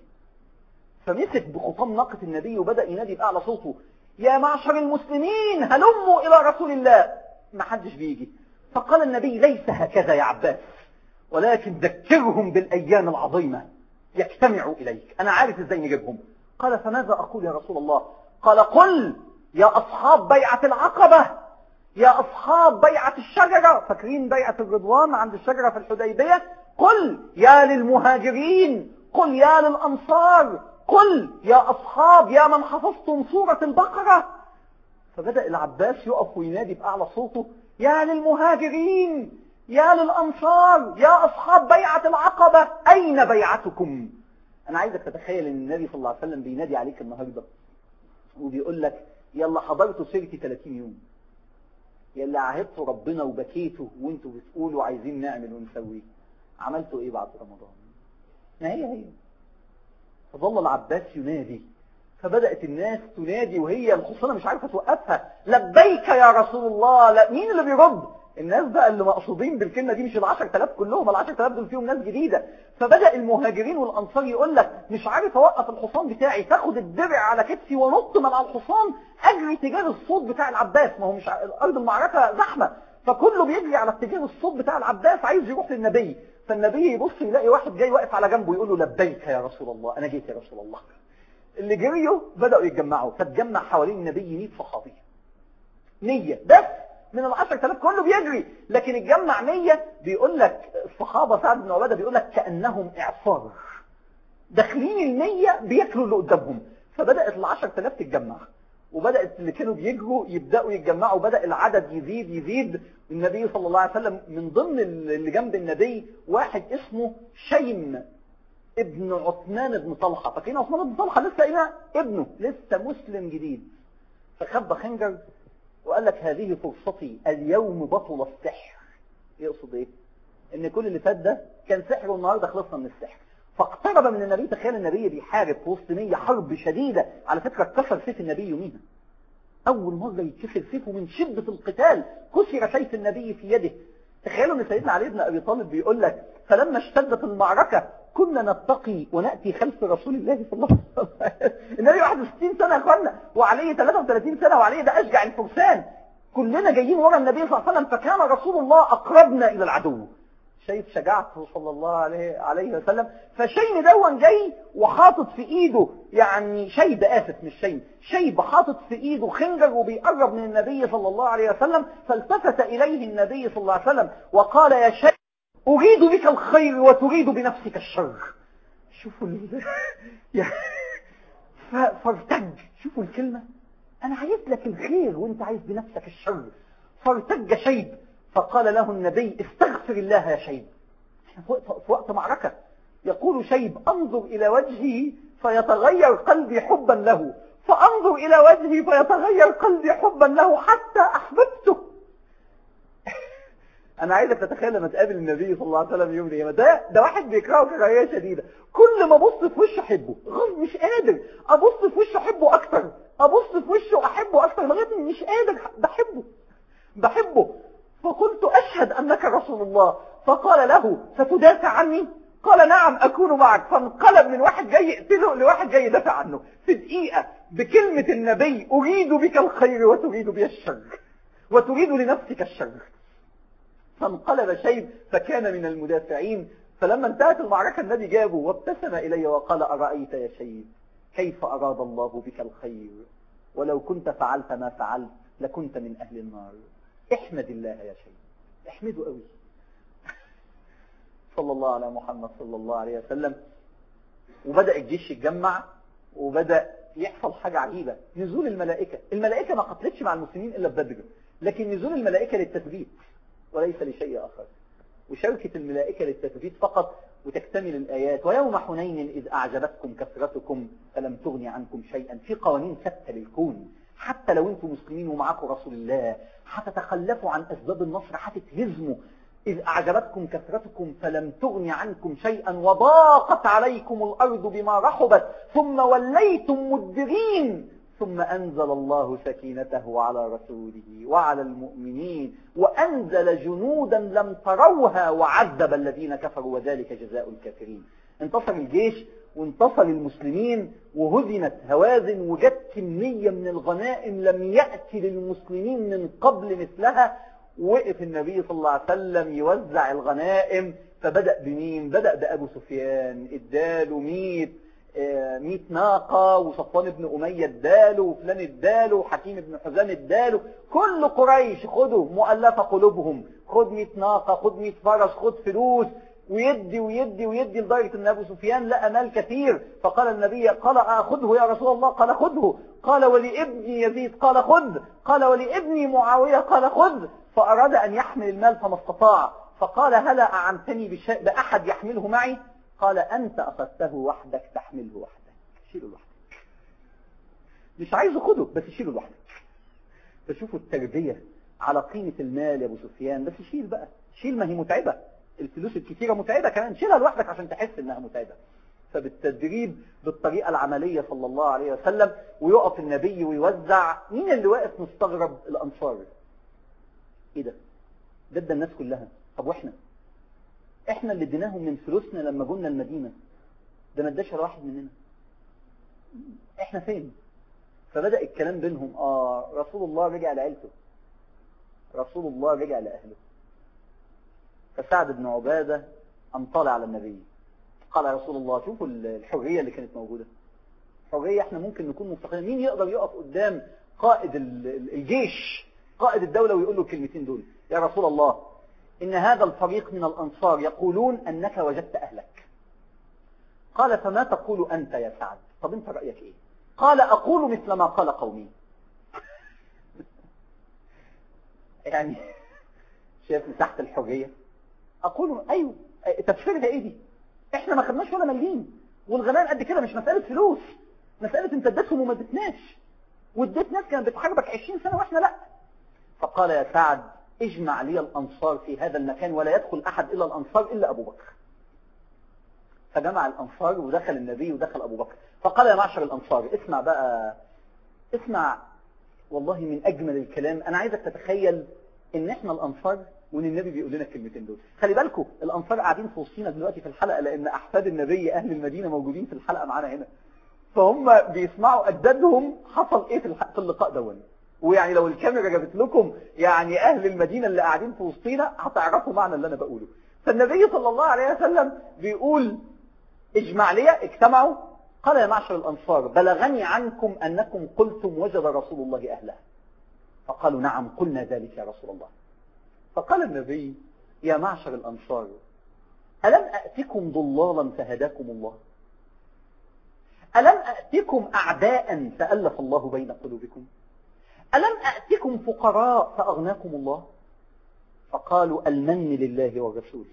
فمسك بخطام ناقة النبي وبدأ ينادي بأعلى صوته يا معشر المسلمين هلموا إلى رسول الله ما حدش بيجي فقال النبي ليس هكذا يا عباس ولكن ذكرهم بالأيام العظيمة يجتمعوا إليك أنا عارف إزاي نجيبهم قال فماذا أقول يا رسول الله قال قل يا أصحاب بيعة العقبة يا أصحاب بيعة الشجرة فاكرين بيعة الرضوان عند الشجرة في الحديبية قل يا للمهاجرين قل يا للأنصار قل يا أصحاب يا من حفظتم سورة البقرة فبدأ العباس يقف وينادي بأعلى صوته يا للمهاجرين يا للأنصار يا أصحاب بيعة العقبة أين بيعتكم أنا عايزك تتخيل أن النبي صلى الله عليه وسلم بينادي عليك النهاردة وبيقول لك يلا حضرتوا سيرتي 30 يوم يلا عهدتوا ربنا وبكيتوا وانتوا بتقولوا عايزين نعمل ونسوي عملتوا ايه بعد رمضان ما هي هي فظل العباس ينادي فبدأت الناس تنادي وهي الحصانة مش عارفة توقفها لبيك يا رسول الله لا مين اللي بيرد الناس بقى اللي مقصودين بالكلمة دي مش العشر تلاف كلهم العشر تلاف دول فيهم ناس جديدة فبدأ المهاجرين والأنصار يقول لك مش عارف أوقف الحصان بتاعي تاخد الدرع على كتفي ونط من على الحصان أجري تجاه الصوت بتاع العباس ما هو مش أرض المعركة زحمة فكله بيجري على اتجاه الصوت بتاع العباس عايز يروح للنبي فالنبي يبص يلاقي واحد جاي واقف على جنبه يقول له لبيك يا رسول الله أنا جيت يا رسول الله اللي جريوا بدأوا يتجمعوا فتجمع حوالين النبي 100 صحابي 100 بس من العشر تلاف كله بيجري لكن اتجمع 100 بيقول لك الصحابة سعد بن عبادة بيقول لك كأنهم إعصار داخلين المية بياكلوا اللي قدامهم فبدأت العشر تلاف تتجمع وبدأت اللي كانوا بيجروا يبدأوا يتجمعوا بدأ العدد يزيد يزيد النبي صلى الله عليه وسلم من ضمن اللي جنب النبي واحد اسمه شيم ابن عثمان بن طلحة فاكرين عثمان بن طلحة لسه ايه ابنه لسه مسلم جديد فخب خنجر وقال لك هذه فرصتي اليوم بطل السحر يقصد ايه ان كل اللي فات ده كان سحر والنهارده خلصنا من السحر فاقترب من النبي تخيل النبي بيحارب في وسط 100 حرب شديدة على فكرة اتكسر سيف النبي يوميها اول مرة يتكسر سيفه من شدة القتال كسر سيف النبي في يده تخيلوا ان سيدنا علي بن ابي طالب بيقول لك فلما اشتدت المعركة كنا نتقي ونأتي خلف رسول الله صلى الله عليه وسلم النبي 61 سنة يا اخوانا وعليه 33 سنة وعليه ده اشجع الفرسان كلنا جايين ورا النبي صلى الله عليه وسلم فكان رسول الله أقربنا إلى العدو شايف شجاعته صلى الله عليه عليه وسلم فشيم دون جاي وحاطط في ايده يعني شيب اسف مش شيم شيب حاطط في ايده خنجر وبيقرب من النبي صلى الله عليه وسلم فالتفت اليه النبي صلى الله عليه وسلم وقال يا شيب اريد بك الخير وتريد بنفسك الشر شوفوا ال... فارتج شوفوا الكلمة انا عايز لك الخير وانت عايز بنفسك الشر فارتج شيب فقال له النبي استغفر الله يا شيب في وقت معركة يقول شيب انظر الى وجهه فيتغير قلبي حبا له فانظر الى وجهه فيتغير قلبي حبا له حتى احببته انا عايزك تتخيل لما تقابل النبي صلى الله عليه وسلم يوم القيامه ده ده واحد بيكرهه كراهيه شديده كل ما ابص في وشه احبه غصب مش قادر ابص في وشه احبه اكتر ابص في وشه احبه اكتر لغايه مش قادر بحبه بحبه فقلت أشهد أنك رسول الله فقال له ستدافع عني قال نعم أكون معك فانقلب من واحد جاي يقتله لواحد جاي يدافع عنه في دقيقة بكلمة النبي أريد بك الخير وتريد بي الشر وتريد لنفسك الشر فانقلب شيب فكان من المدافعين فلما انتهت المعركة النبي جابه وابتسم إلي وقال أرأيت يا شيب كيف أراد الله بك الخير ولو كنت فعلت ما فعلت لكنت من أهل النار احمد الله يا شيء احمده قوي صلى الله على محمد صلى الله عليه وسلم وبدأ الجيش يتجمع وبدأ يحصل حاجة عجيبة نزول الملائكة الملائكة ما قتلتش مع المسلمين إلا ببدر لكن نزول الملائكة للتثبيت وليس لشيء آخر وشركة الملائكة للتثبيت فقط وتكتمل الآيات ويوم حنين إذ أعجبتكم كثرتكم فلم تغني عنكم شيئا في قوانين ثابته للكون حتى لو انتم مسلمين ومعاكم رسول الله هتتخلفوا عن أسباب النصر هتتهزموا إذ أعجبتكم كثرتكم فلم تغن عنكم شيئا وضاقت عليكم الأرض بما رحبت ثم وليتم مدبرين ثم أنزل الله سكينته على رسوله وعلى المؤمنين وأنزل جنودا لم تروها وعذب الذين كفروا وذلك جزاء الكافرين انتصر الجيش وانتصر المسلمين وهزمت هوازن وجت كمية من الغنائم لم يأتي للمسلمين من قبل مثلها وقف النبي صلى الله عليه وسلم يوزع الغنائم فبدأ بمين بدأ بأبو سفيان اداله ميت ميت ناقة وصفوان بن أمية اداله وفلان اداله وحكيم بن حزام اداله كل قريش خدوا مؤلفة قلوبهم خد ميت ناقة خد ميت فرس خد فلوس ويدي ويدي ويدي لدرجة ان ابو سفيان لقى مال كثير فقال النبي قال اخذه يا رسول الله قال خذه قال ولابني يزيد قال خذ قال ولابني معاوية قال خذ فاراد ان يحمل المال فما استطاع فقال هلا اعنتني بشيء باحد يحمله معي قال انت اخذته وحدك تحمله وحدك شيله لوحدك مش عايزه خده بس شيله لوحدك فشوفوا التربية على قيمة المال يا ابو سفيان بس شيل بقى شيل ما هي متعبة الفلوس الكثيرة متعبة كمان شيلها لوحدك عشان تحس انها متعبة فبالتدريب بالطريقة العملية صلى الله عليه وسلم ويقف النبي ويوزع مين اللي واقف مستغرب الأنصار ايه ده ده ادى الناس كلها طب واحنا احنا اللي اديناهم من فلوسنا لما جولنا المدينة ده ما اداش واحد مننا احنا فين فبدأ الكلام بينهم اه رسول الله رجع لعيلته رسول الله رجع لأهله فسعد بن عبادة قام طالع على النبي قال يا رسول الله شوفوا الحرية اللي كانت موجودة حرية احنا ممكن نكون مستقلين مين يقدر يقف قدام قائد الجيش قائد الدولة ويقول له الكلمتين دول يا رسول الله إن هذا الفريق من الأنصار يقولون أنك وجدت أهلك قال فما تقول أنت يا سعد طب أنت رأيك إيه قال أقول مثل ما قال قومي يعني شايف مساحة الحرية أقول أيوه تفسيرها إيه دي إحنا ما خدناش ولا مليين والغنائم قد كده مش مسألة فلوس مسألة انت اديتهم وما اديتناش واديت ناس كانت بتحاربك 20 سنة واحنا لا فقال يا سعد اجمع لي الأنصار في هذا المكان ولا يدخل أحد إلا الأنصار إلا أبو بكر فجمع الأنصار ودخل النبي ودخل أبو بكر فقال يا معشر الأنصار اسمع بقى اسمع والله من أجمل الكلام أنا عايزك تتخيل إن إحنا الأنصار وإن النبي بيقول لنا الكلمتين دول خلي بالكم الأنصار قاعدين في وسطينا دلوقتي في الحلقة لأن أحفاد النبي أهل المدينة موجودين في الحلقة معانا هنا فهم بيسمعوا أجدادهم حصل إيه في في اللقاء دون ويعني لو الكاميرا جابت لكم يعني أهل المدينة اللي قاعدين في وسطينا هتعرفوا معنى اللي أنا بقوله فالنبي صلى الله عليه وسلم بيقول اجمع لي اجتمعوا قال يا معشر الأنصار بلغني عنكم أنكم قلتم وجد رسول الله أهله فقالوا نعم قلنا ذلك يا رسول الله فقال النبي يا معشر الأنصار ألم أأتكم ضلالا فهداكم الله ألم أأتكم أعداء فألف الله بين قلوبكم ألم أأتكم فقراء فأغناكم الله فقالوا المن لله والرسول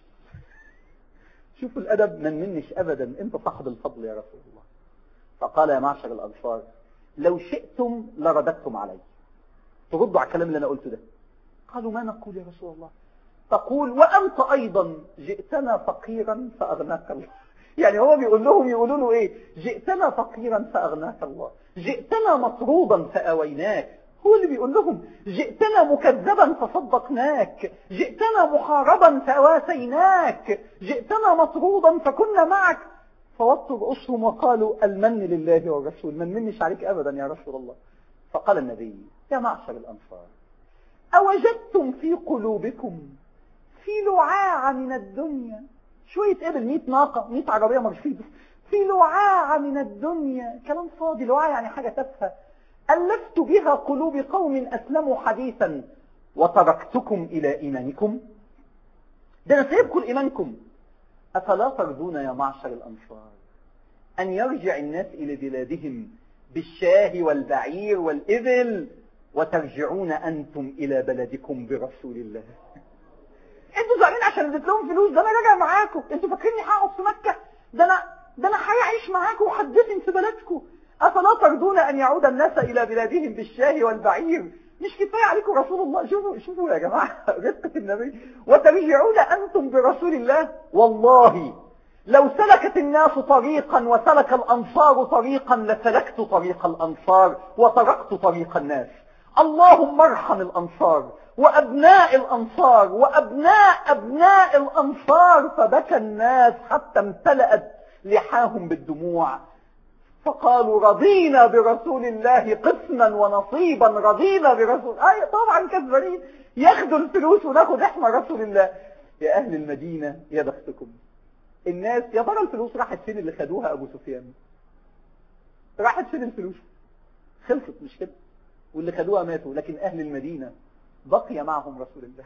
شوفوا الأدب من منش أبدا أنت صاحب الفضل يا رسول الله فقال يا معشر الأنصار لو شئتم لرددتم علي تردوا على الكلام اللي أنا قلته ده قالوا ما نقول يا رسول الله تقول وأنت أيضا جئتنا فقيرا فأغناك الله يعني هو بيقول لهم يقولوا له إيه جئتنا فقيرا فأغناك الله جئتنا مطرودا فأويناك هو اللي بيقول لهم جئتنا مكذبا فصدقناك جئتنا محاربا فواسيناك جئتنا مطرودا فكنا معك فوطوا رؤوسهم وقالوا المن لله والرسول من منش عليك أبدا يا رسول الله فقال النبي يا معشر الأنصار أوجدتم في قلوبكم في لعاعة من الدنيا شوية قبل 100 ناقة 100 عربية مرسيدس في لعاعة من الدنيا كلام فاضي لعاعة يعني حاجة تافهة ألفت بها قلوب قوم أسلموا حديثا وتركتكم إلى إيمانكم ده أنا سيبكم لإيمانكم أفلا ترضون يا معشر الأنصار أن يرجع الناس إلى بلادهم بالشاه والبعير والإبل وترجعون أنتم إلى بلدكم برسول الله انتوا زعلانين عشان اديت لهم فلوس ده انا راجع معاكم انتوا فاكريني هقعد في مكة ده انا ده انا هعيش معاكم وحدثن في بلدكم افلا ترضون ان يعود الناس الى بلادهم بالشاه والبعير مش كفايه عليكم رسول الله شوفوا شوفوا يا جماعه رزقة النبي وترجعون انتم برسول الله والله لو سلكت الناس طريقا وسلك الانصار طريقا لسلكت طريق الانصار وتركت طريق الناس اللهم ارحم الانصار وأبناء الأنصار وأبناء أبناء الأنصار فبكى الناس حتى امتلأت لحاهم بالدموع فقالوا رضينا برسول الله قسما ونصيبا رضينا برسول أي طبعا كذبانين ياخدوا الفلوس وناخد احنا رسول الله يا أهل المدينة يا بختكم الناس يا ترى الفلوس راحت فين اللي خدوها أبو سفيان راحت فين الفلوس خلصت مش كده واللي خدوها ماتوا لكن أهل المدينة بقي معهم رسول الله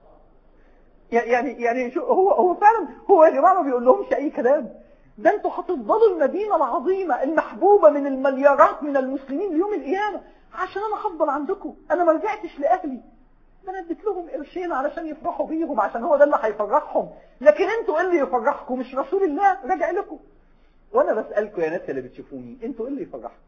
يعني يعني شو هو هو فعلا هو يا جماعه ما بيقول لهمش اي كلام ده انتوا هتفضلوا المدينه العظيمه المحبوبه من المليارات من المسلمين ليوم القيامه عشان انا هفضل عندكم انا ما رجعتش لاهلي ده انا اديت لهم قرشين علشان يفرحوا بيهم عشان هو ده اللي هيفرحهم لكن انتوا ايه اللي يفرحكم مش رسول الله راجع لكم وانا بسالكم يا ناس اللي بتشوفوني انتوا ايه اللي يفرحكم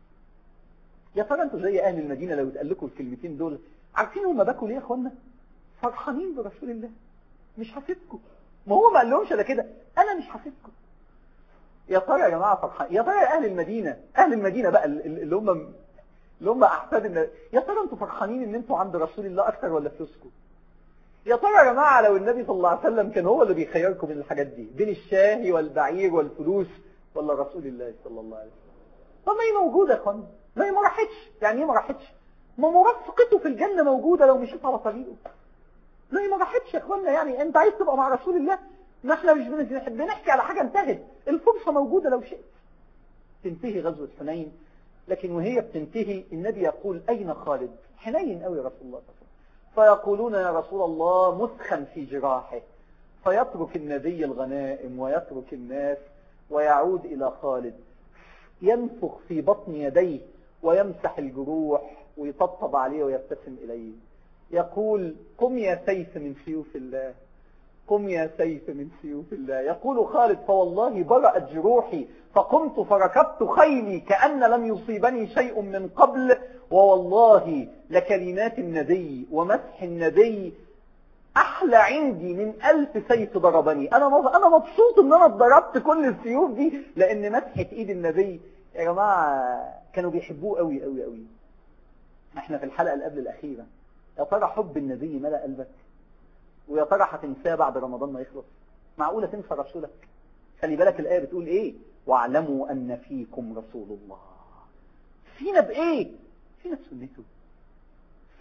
يا ترى انتوا زي اهل المدينه لو اتقال لكم الكلمتين دول عارفين هم باكوا ليه يا اخوانا فرحانين برسول الله مش هسيبكم ما هو ما قال لهمش انا كده انا مش هسيبكم يا ترى يا جماعه فرحان يا ترى يا اهل المدينه اهل المدينه بقى اللي هم اللي هم احفاد النبي يا ترى انتوا فرحانين ان انتوا عند رسول الله اكتر ولا فلوسكم يا ترى يا جماعه لو النبي صلى الله عليه وسلم كان هو اللي بيخيركم من الحاجات دي بين الشاهي والبعير والفلوس ولا رسول الله صلى الله عليه وسلم طب ما هي موجوده يا اخوانا ما هي ما راحتش يعني ايه ما راحتش ما مرافقته في الجنة موجودة لو مشيت على طريقه لا هي ما راحتش يا اخوانا يعني انت عايز تبقى مع رسول الله ما احنا مش بنحكي على حاجة انتهت الفرصة موجودة لو شئت تنتهي غزوة حنين لكن وهي بتنتهي النبي يقول أين خالد حنين قوي رسول الله فيقولون يا رسول الله مسخن في جراحه فيترك النبي الغنائم ويترك الناس ويعود إلى خالد ينفخ في بطن يديه ويمسح الجروح ويطبطب عليه ويبتسم إليه يقول قم يا سيف من سيوف الله قم يا سيف من سيوف الله يقول خالد فوالله برأت جروحي فقمت فركبت خيلي كأن لم يصيبني شيء من قبل ووالله لكلمات النبي ومسح النبي أحلى عندي من ألف سيف ضربني أنا أنا مبسوط إن أنا ضربت كل السيوف دي لأن مسحة إيد النبي يا جماعة كانوا بيحبوه قوي قوي قوي احنا في الحلقة اللي قبل الأخيرة يا ترى حب النبي ملأ قلبك ويا ترى هتنساه بعد رمضان ما يخلص معقولة تنسى رسولك خلي بالك الآية بتقول ايه واعلموا أن فيكم رسول الله فينا بإيه فينا بسنته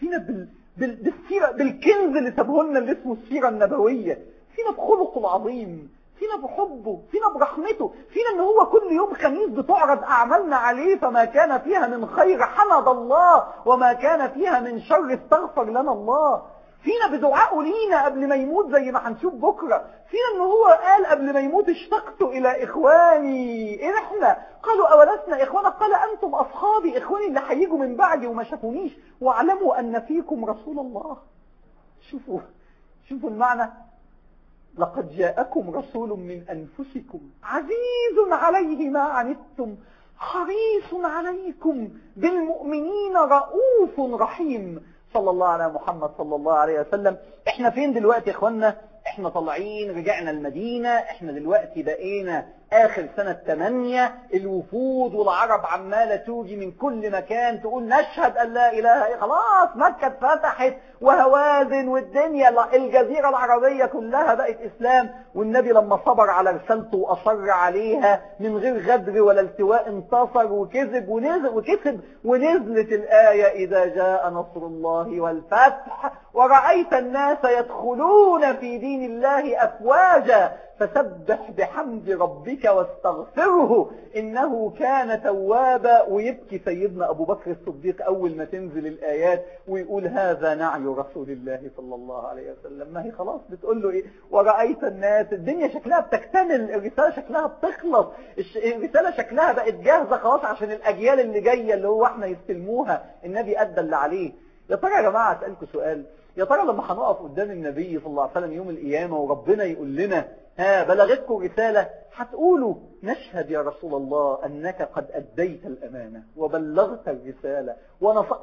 فينا بال... بال... بالسيرة بالكنز اللي سابه لنا اللي اسمه السيرة النبوية فينا بخلقه العظيم فينا بحبه فينا برحمته فينا ان هو كل يوم خميس بتعرض اعمالنا عليه فما كان فيها من خير حمد الله وما كان فيها من شر استغفر لنا الله فينا بدعائه لينا قبل ما يموت زي ما هنشوف بكرة فينا ان هو قال قبل ما يموت اشتقت الى اخواني ايه احنا قالوا اولسنا اخوانا قال انتم اصحابي اخواني اللي هيجوا من بعدي وما شافونيش واعلموا ان فيكم رسول الله شوفوا شوفوا المعنى لقد جاءكم رسول من أنفسكم عزيز عليه ما عنتم حريص عليكم بالمؤمنين رؤوف رحيم صلى الله على محمد صلى الله عليه وسلم احنا فين دلوقتي يا اخوانا احنا طالعين رجعنا المدينة احنا دلوقتي بقينا اخر سنة 8 الوفود والعرب عمالة توجي من كل مكان تقول نشهد ان لا اله الا خلاص مكة اتفتحت وهوازن والدنيا الجزيرة العربية كلها بقت اسلام والنبي لما صبر على رسالته واصر عليها من غير غدر ولا التواء انتصر وكذب ونزل وكسب ونزلت الآية اذا جاء نصر الله والفتح ورأيت الناس يدخلون في دين الله افواجا فسبح بحمد ربك واستغفره إنه كان توابا ويبكي سيدنا أبو بكر الصديق أول ما تنزل الآيات ويقول هذا نعي رسول الله صلى الله عليه وسلم ما هي خلاص بتقول له إيه ورأيت الناس الدنيا شكلها بتكتمل الرسالة شكلها بتخلص الرسالة شكلها بقت جاهزة خلاص عشان الأجيال اللي جاية اللي هو احنا يستلموها النبي أدى اللي عليه يا ترى يا جماعة أسألكم سؤال يا ترى لما هنقف قدام النبي صلى الله عليه وسلم يوم القيامة وربنا يقول لنا ها بلغتكم رسالة هتقولوا نشهد يا رسول الله أنك قد أديت الأمانة وبلغت الرسالة ونص...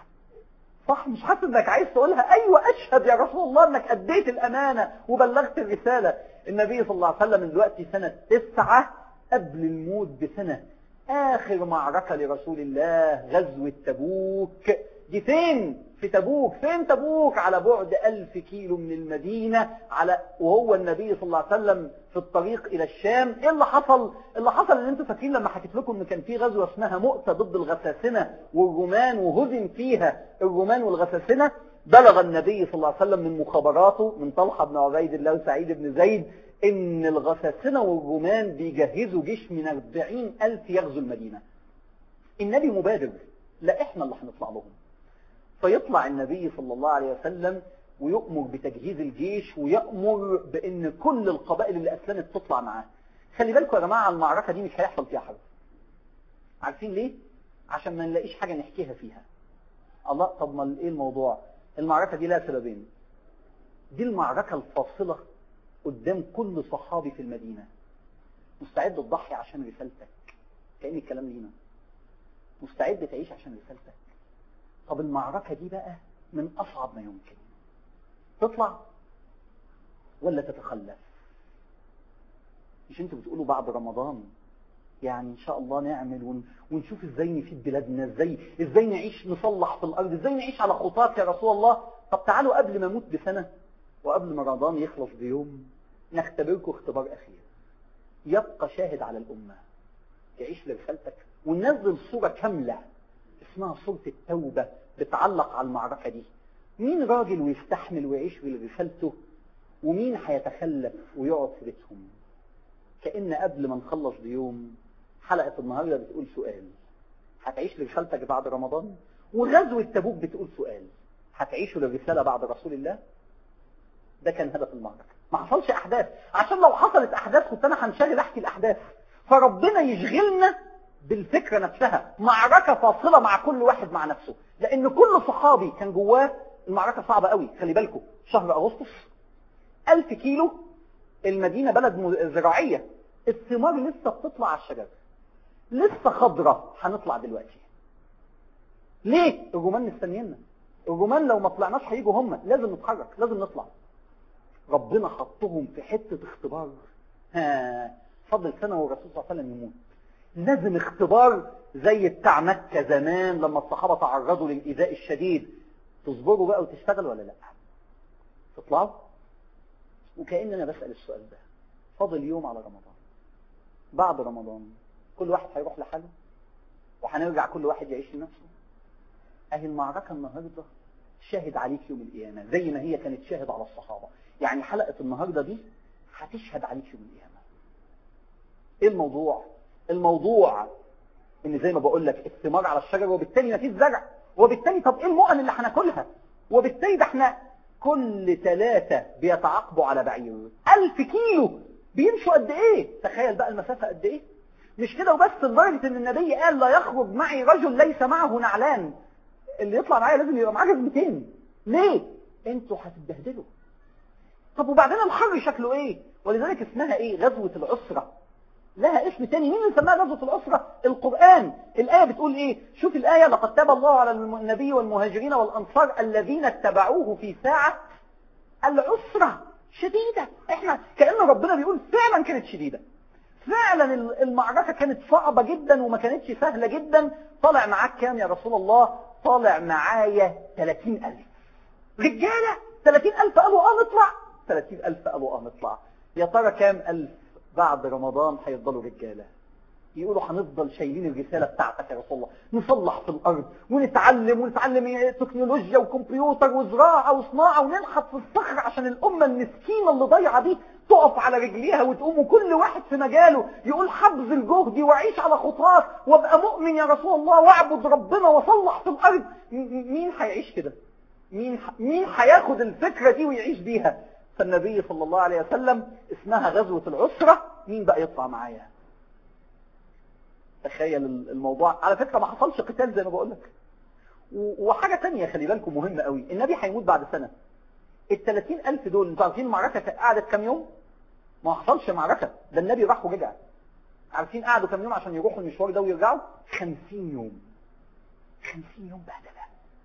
صح مش حاسس انك عايز تقولها ايوه اشهد يا رسول الله انك اديت الامانة وبلغت الرسالة النبي صلى الله عليه وسلم دلوقتي سنة تسعة قبل الموت بسنة اخر معركة لرسول الله غزوة تبوك دي فين في تبوك فين تبوك على بعد ألف كيلو من المدينة على وهو النبي صلى الله عليه وسلم في الطريق إلى الشام إيه اللي حصل اللي حصل اللي انتوا فاكرين لما حكيت لكم ان كان في غزوة اسمها مؤتة ضد الغساسنة والرومان وهزم فيها الرومان والغساسنة بلغ النبي صلى الله عليه وسلم من مخابراته من طلحة بن عبيد الله وسعيد بن زيد ان الغساسنة والرومان بيجهزوا جيش من 40 ألف يغزو المدينة النبي مبادر لا احنا اللي هنطلع لهم فيطلع النبي صلى الله عليه وسلم ويؤمر بتجهيز الجيش ويأمر بأن كل القبائل اللي أسلمت تطلع معاه خلي بالكم يا جماعة المعركة دي مش هيحصل فيها حرب عارفين ليه؟ عشان ما نلاقيش حاجة نحكيها فيها الله طب ما ايه الموضوع المعركة دي لها سببين دي المعركة الفاصلة قدام كل صحابي في المدينة مستعد تضحي عشان رسالتك كأن الكلام لينا مستعد تعيش عشان رسالتك طب المعركة دي بقى من أصعب ما يمكن تطلع ولا تتخلف مش انتوا بتقولوا بعد رمضان يعني ان شاء الله نعمل ون... ونشوف ازاي نفيد بلادنا ازاي ازاي نعيش نصلح في الارض ازاي نعيش على خطاك يا رسول الله طب تعالوا قبل ما اموت بسنة وقبل ما رمضان يخلص بيوم نختبركم اختبار اخير يبقى شاهد على الامة تعيش لرسالتك وننزل صورة كاملة اسمها صورة التوبة بتعلق على المعركة دي مين راجل ويستحمل ويعيش برسالته ومين هيتخلف ويقعد في بيتهم كأن قبل ما نخلص بيوم حلقة النهاردة بتقول سؤال هتعيش لرسالتك بعد رمضان وغزوة تبوك بتقول سؤال هتعيشوا للرسالة بعد رسول الله ده كان هدف المعركة ما حصلش أحداث عشان لو حصلت أحداث كنت أنا هنشغل أحكي الأحداث فربنا يشغلنا بالفكرة نفسها معركة فاصلة مع كل واحد مع نفسه لأن كل صحابي كان جواه المعركة صعبة قوي خلي بالكم شهر أغسطس ألف كيلو المدينة بلد زراعية الثمار لسه بتطلع على الشجر لسه خضرة هنطلع دلوقتي ليه الرومان مستنينا الرومان لو ما طلعناش هيجوا هم لازم نتحرك لازم نطلع ربنا حطهم في حتة اختبار ها فضل سنة والرسول صلى الله عليه وسلم يموت لازم اختبار زي بتاع مكة زمان لما الصحابة تعرضوا للإيذاء الشديد تصبروا بقى وتشتغلوا ولا لا تطلعوا وكأن أنا بسأل السؤال ده فاضل يوم على رمضان بعد رمضان كل واحد هيروح لحاله وهنرجع كل واحد يعيش لنفسه اهي المعركة النهاردة شاهد عليك يوم القيامة زي ما هي كانت شاهد على الصحابة يعني حلقة النهاردة دي هتشهد عليك يوم القيامة ايه الموضوع الموضوع ان زي ما بقول لك الثمار على الشجر وبالتالي ما فيش زرع وبالتالي طب ايه المؤن اللي هناكلها وبالتالي ده احنا كل ثلاثة بيتعاقبوا على بعير ألف كيلو بيمشوا قد ايه تخيل بقى المسافة قد ايه مش كده وبس لدرجة ان النبي قال لا يخرج معي رجل ليس معه نعلان اللي يطلع معايا لازم يبقى معاه جزمتين ليه انتوا هتتبهدلوا طب وبعدين الحر شكله ايه ولذلك اسمها ايه غزوة العسرة لها اسم تاني مين اللي سماها غزوة العسرة القرآن الآية بتقول ايه شوف الآية لقد تاب الله على النبي والمهاجرين والأنصار الذين اتبعوه في ساعة العسرة شديدة احنا كأن ربنا بيقول فعلا كانت شديدة فعلا المعركة كانت صعبة جدا وما كانتش سهلة جدا طالع معاك كام يا رسول الله طالع معايا 30 ألف رجالة 30 ألف قالوا اه نطلع 30 ألف قالوا اه نطلع يا ترى كام ألف بعد رمضان هيفضلوا رجالة يقولوا هنفضل شايلين الرسالة بتاعتك يا رسول الله نصلح في الأرض ونتعلم ونتعلم تكنولوجيا وكمبيوتر وزراعة وصناعة وننحت في الصخر عشان الأمة المسكينة اللي ضايعة دي تقف على رجليها وتقوم وكل واحد في مجاله يقول حبذ جهدي وعيش على خطاك وابقى مؤمن يا رسول الله واعبد ربنا وصلح في الأرض مين هيعيش كده مين مين هياخد الفكرة دي ويعيش بيها فالنبي صلى الله عليه وسلم اسمها غزوة العسرة مين بقى يطلع معايا تخيل الموضوع على فكرة ما حصلش قتال زي ما بقول لك وحاجة تانية خلي بالكم مهمة قوي النبي هيموت بعد سنة ال 30 ألف دول انتوا عارفين المعركة قعدت كام يوم ما حصلش معركة ده النبي راح ورجع عارفين قعدوا كام يوم عشان يروحوا المشوار ده ويرجعوا 50 يوم 50 يوم بهدلة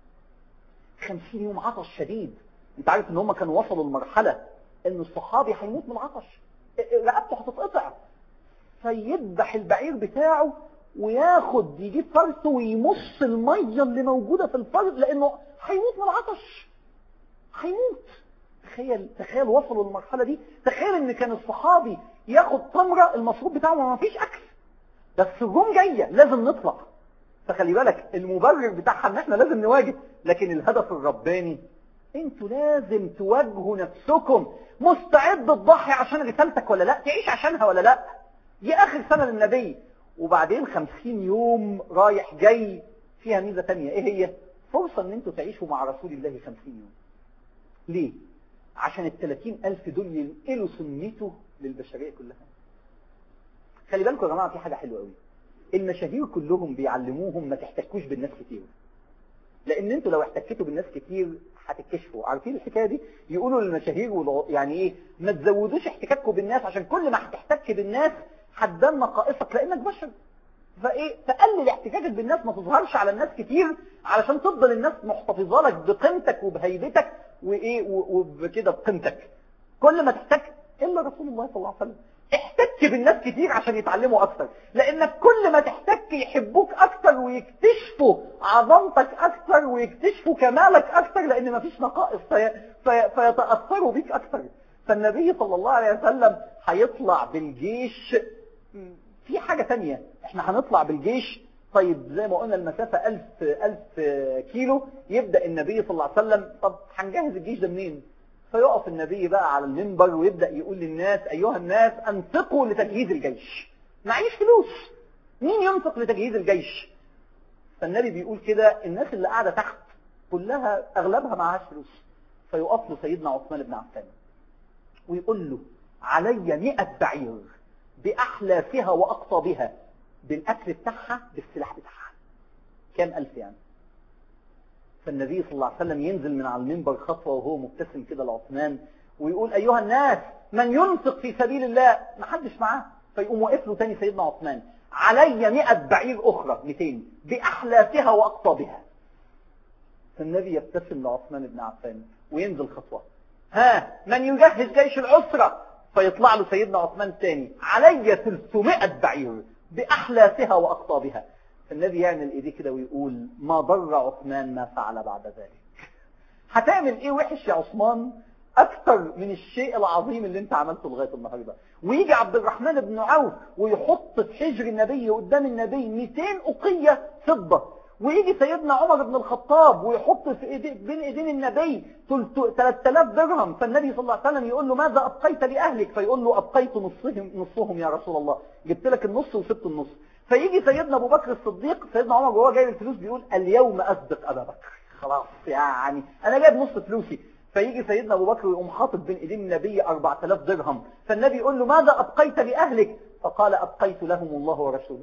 50 يوم عطش شديد انت عارف ان هم كانوا وصلوا لمرحلة ان الصحابي هيموت من العطش رقبته هتتقطع فيذبح البعير بتاعه وياخد يجيب فرسه ويمص المية اللي موجودة في الفرس لانه هيموت من العطش هيموت تخيل تخيل وصلوا للمرحلة دي تخيل ان كان الصحابي ياخد تمرة المصروف بتاعه ما فيش اكل بس الروم جاية لازم نطلع فخلي بالك المبرر بتاعها ان احنا لازم نواجه لكن الهدف الرباني انتوا لازم تواجهوا نفسكم مستعد تضحي عشان رسالتك ولا لا تعيش عشانها ولا لا دي اخر سنة للنبي وبعدين خمسين يوم رايح جاي فيها ميزة تانية ايه هي فرصة ان انتوا تعيشوا مع رسول الله خمسين يوم ليه عشان الثلاثين ألف دول ينقلوا سنته للبشرية كلها خلي بالكم يا جماعة في حاجة حلوة قوي المشاهير كلهم بيعلموهم ما تحتكوش بالناس كتير لان انتوا لو احتكيتوا بالناس كتير هتتكشفوا عارفين الحكايه دي يقولوا للمشاهير والع... يعني ايه ما تزودوش احتكاككم بالناس عشان كل ما هتحتك بالناس هتبان نقائصك لانك بشر فايه تقلل احتكاكك بالناس ما تظهرش على الناس كتير علشان تفضل الناس محتفظه لك بقيمتك وبهيبتك وايه وبكده بقيمتك كل ما تحتك الا رسول الله صلى الله عليه وسلم احتك بالناس كتير عشان يتعلموا اكتر لانك كل ما تحتك يحبوك اكتر ويكتشفوا عظمتك اكتر ويكتشفوا كمالك اكتر لان مفيش نقائص في... في... فيتأثروا بيك اكتر فالنبي صلى الله عليه وسلم هيطلع بالجيش في حاجة تانية احنا هنطلع بالجيش طيب زي ما قلنا المسافة ألف, ألف كيلو يبدأ النبي صلى الله عليه وسلم طب هنجهز الجيش ده منين فيقف النبي بقى على المنبر ويبدأ يقول للناس أيها الناس أنفقوا لتجهيز الجيش معيش فلوس مين ينفق لتجهيز الجيش فالنبي بيقول كده الناس اللي قاعدة تحت كلها أغلبها معهاش فلوس فيقف له سيدنا عثمان بن عفان ويقول له علي مئة بعير بأحلافها وأقطابها بالأكل بتاعها بالسلاح بتاعها كام ألف يعني فالنبي صلى الله عليه وسلم ينزل من على المنبر خطوة وهو مبتسم كده لعثمان ويقول أيها الناس من ينفق في سبيل الله ما حدش معاه فيقوم واقف له تاني سيدنا عثمان علي مئة بعير أخرى 200 بأحلافها وأقطابها فالنبي يبتسم لعثمان بن عفان وينزل خطوة ها من يجهز جيش العسرة فيطلع له سيدنا عثمان تاني علي 300 بعير بأحلافها وأقطابها فالنبي يعمل ايديه كده ويقول ما ضر عثمان ما فعل بعد ذلك هتعمل ايه وحش يا عثمان اكتر من الشيء العظيم اللي انت عملته لغاية النهاردة ويجي عبد الرحمن بن عوف ويحط في حجر النبي قدام النبي 200 أقية فضة ويجي سيدنا عمر بن الخطاب ويحط في إيدي بين ايدين النبي 3000 درهم فالنبي صلى الله عليه وسلم يقول له ماذا ابقيت لاهلك فيقول له ابقيت نصهم نصهم يا رسول الله جبت لك النص وسبت النص فيجي سيدنا ابو بكر الصديق سيدنا عمر وهو جايب الفلوس بيقول اليوم اسبق ابا بكر خلاص يعني انا جايب نص فلوسي فيجي سيدنا ابو بكر ويقوم حاطط بين ايدين النبي 4000 درهم فالنبي يقول له ماذا ابقيت لاهلك فقال ابقيت لهم الله ورسوله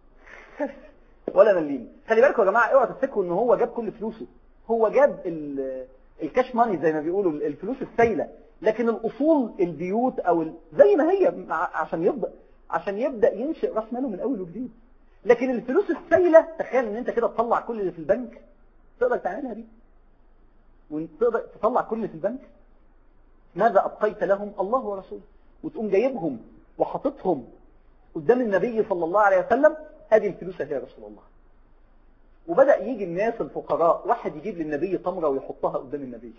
ولا مليم خلي بالكم يا جماعه اوعوا تفتكروا ان هو جاب كل فلوسه هو جاب الكاش ماني زي ما بيقولوا الفلوس السايله لكن الاصول البيوت او ال... زي ما هي عشان يبدا عشان يبدا ينشئ راس ماله من اول وجديد لكن الفلوس السايله تخيل ان انت كده تطلع كل اللي في البنك تقدر تعملها دي وتقدر تطلع كل اللي في البنك ماذا ابقيت لهم الله ورسوله وتقوم جايبهم وحاططهم قدام النبي صلى الله عليه وسلم ادي الفلوس يا رسول الله وبدأ يجي الناس الفقراء واحد يجيب للنبي تمرة ويحطها قدام النبي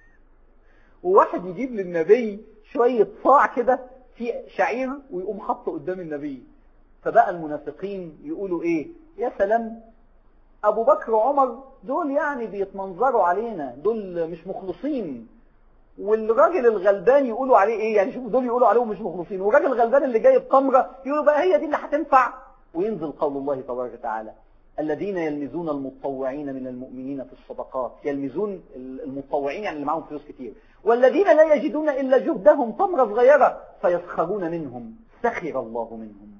وواحد يجيب للنبي شوية صاع كده في شعير ويقوم حطه قدام النبي فبقى المنافقين يقولوا ايه يا سلام ابو بكر وعمر دول يعني بيتمنظروا علينا دول مش مخلصين والراجل الغلبان يقولوا عليه ايه يعني شوفوا دول يقولوا عليهم مش مخلصين والراجل الغلبان اللي جايب تمره يقولوا بقى هي دي اللي هتنفع وينزل قول الله تبارك وتعالى الذين يلمزون المتطوعين من المؤمنين في الصدقات يلمزون المتطوعين يعني اللي معاهم فلوس كتير والذين لا يجدون إلا جهدهم تمرة صغيرة فيسخرون منهم سخر الله منهم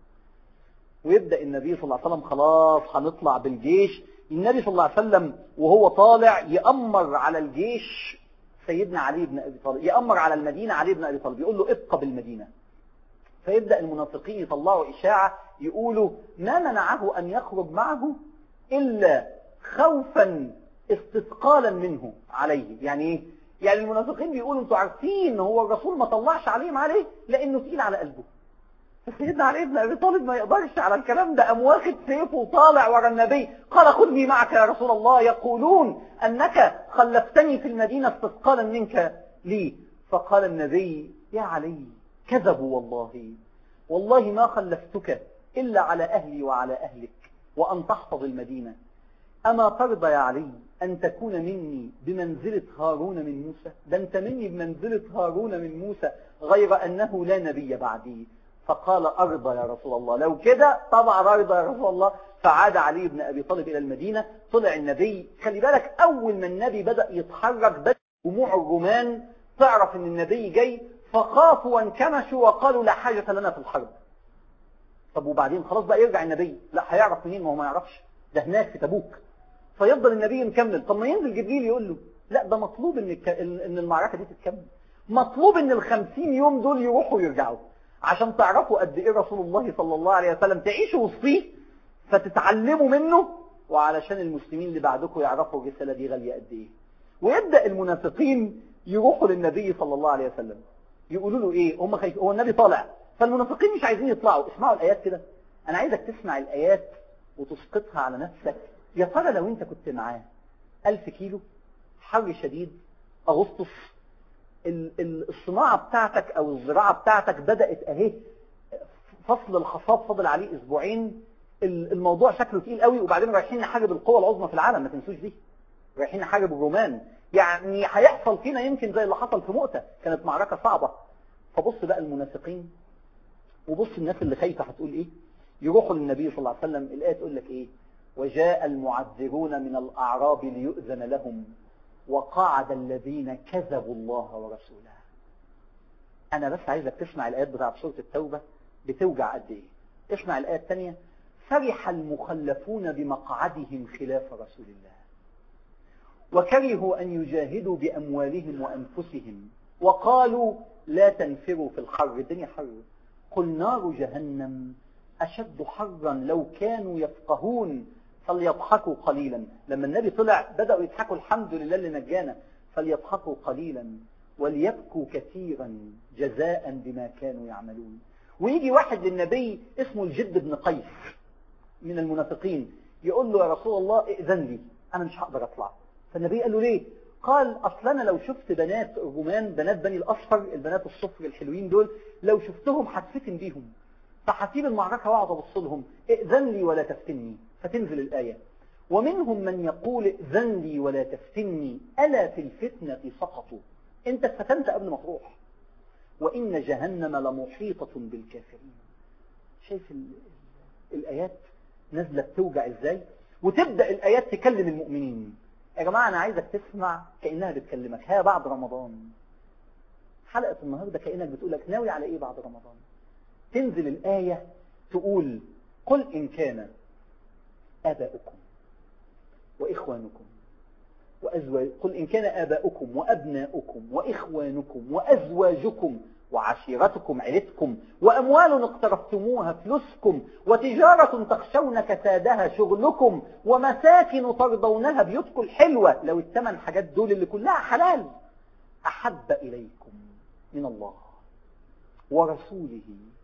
ويبدأ النبي صلى الله عليه وسلم خلاص هنطلع بالجيش النبي صلى الله عليه وسلم وهو طالع يأمر على الجيش سيدنا علي بن أبي طالب يأمر على المدينة علي بن أبي طالب يقول له ابقى بالمدينة فيبدأ المنافقين يطلعوا إشاعة يقولوا ما منعه أن يخرج معه إلا خوفا استثقالا منه عليه يعني ايه يعني المنافقين بيقولوا انتوا عارفين ان هو الرسول ما طلعش عليهم عليه لانه تقيل على قلبه سيدنا علي بن ابي طالب ما يقدرش على الكلام ده قام واخد سيفه وطالع ورا النبي قال خذني معك يا رسول الله يقولون انك خلفتني في المدينه استثقالا منك لي فقال النبي يا علي كذبوا والله والله ما خلفتك إلا على أهلي وعلى أهلك وأن تحفظ المدينة أما ترضى يا علي أن تكون مني بمنزلة هارون من موسى ده أنت مني بمنزلة هارون من موسى غير أنه لا نبي بعدي فقال أرضى يا رسول الله لو كده طبعا أرضى يا رسول الله فعاد علي بن أبي طالب إلى المدينة طلع النبي خلي بالك أول ما النبي بدأ يتحرك بدأ جموع الرومان تعرف أن النبي جاي فخافوا وانكمشوا وقالوا لا حاجة لنا في الحرب طب وبعدين خلاص بقى يرجع النبي لا هيعرف منين ما هو ما يعرفش ده هناك في تبوك فيفضل النبي مكمل طب ما ينزل جبريل يقول له لا ده مطلوب ان ان المعركة دي تتكمل مطلوب ان الخمسين يوم دول يروحوا ويرجعوا عشان تعرفوا قد ايه رسول الله صلى الله عليه وسلم تعيشوا وسطيه فتتعلموا منه وعلشان المسلمين اللي بعدكم يعرفوا الرسالة دي غالية قد ايه ويبدأ المنافقين يروحوا للنبي صلى الله عليه وسلم يقولوا له ايه هم خايف هو النبي طالع فالمنافقين مش عايزين يطلعوا اسمعوا الآيات كده أنا عايزك تسمع الآيات وتسقطها على نفسك يا ترى لو أنت كنت معاه ألف كيلو حر شديد أغسطس الصناعة بتاعتك أو الزراعة بتاعتك بدأت أهي فصل الحصاد فاضل عليه أسبوعين الموضوع شكله تقيل قوي وبعدين رايحين نحارب القوى العظمى في العالم ما تنسوش دي رايحين نحارب الرومان يعني هيحصل فينا يمكن زي اللي حصل في مؤتة كانت معركة صعبة فبص بقى المنافقين وبص الناس اللي خايفة هتقول ايه يروحوا للنبي صلى الله عليه وسلم الآية تقول لك ايه وجاء المعذرون من الأعراب ليؤذن لهم وقعد الذين كذبوا الله ورسوله أنا بس عايزك تسمع الآيات بتاعت سورة التوبة بتوجع قد ايه اسمع الآية الثانية فرح المخلفون بمقعدهم خلاف رسول الله وكرهوا أن يجاهدوا بأموالهم وأنفسهم وقالوا لا تنفروا في الحر الدنيا حر قل نار جهنم أشد حرا لو كانوا يفقهون فليضحكوا قليلا لما النبي طلع بدأوا يضحكوا الحمد لله اللي نجانا فليضحكوا قليلا وليبكوا كثيرا جزاء بما كانوا يعملون ويجي واحد للنبي اسمه الجد بن قيس من المنافقين يقول له يا رسول الله ائذن لي أنا مش هقدر أطلع فالنبي قال له ليه قال أصل أنا لو شفت بنات الرومان بنات بني الأصفر البنات الصفر الحلوين دول لو شفتهم هتفتن بيهم فهسيب المعركة واقعد أبص لهم ائذن لي ولا تفتني فتنزل الآية ومنهم من يقول ذن لي ولا تفتني ألا في الفتنة سقطوا انت اتفتنت قبل ما تروح وإن جهنم لمحيطة بالكافرين شايف ال... الآيات نازلة بتوجع ازاي وتبدأ الآيات تكلم المؤمنين يا جماعة أنا عايزك تسمع كأنها بتكلمك ها بعد رمضان حلقة النهاردة كأنك بتقولك ناوي على إيه بعد رمضان تنزل الآية تقول قل إن كان آباؤكم وإخوانكم وأزواج قل إن كان آباؤكم وأبناؤكم وإخوانكم وأزواجكم وعشيرتكم عيلتكم وأموال اقترفتموها فلوسكم وتجارة تخشون كسادها شغلكم ومساكن ترضونها بيوتكم الحلوة لو الثمن حاجات دول اللي كلها حلال أحب إليكم من الله ورسوله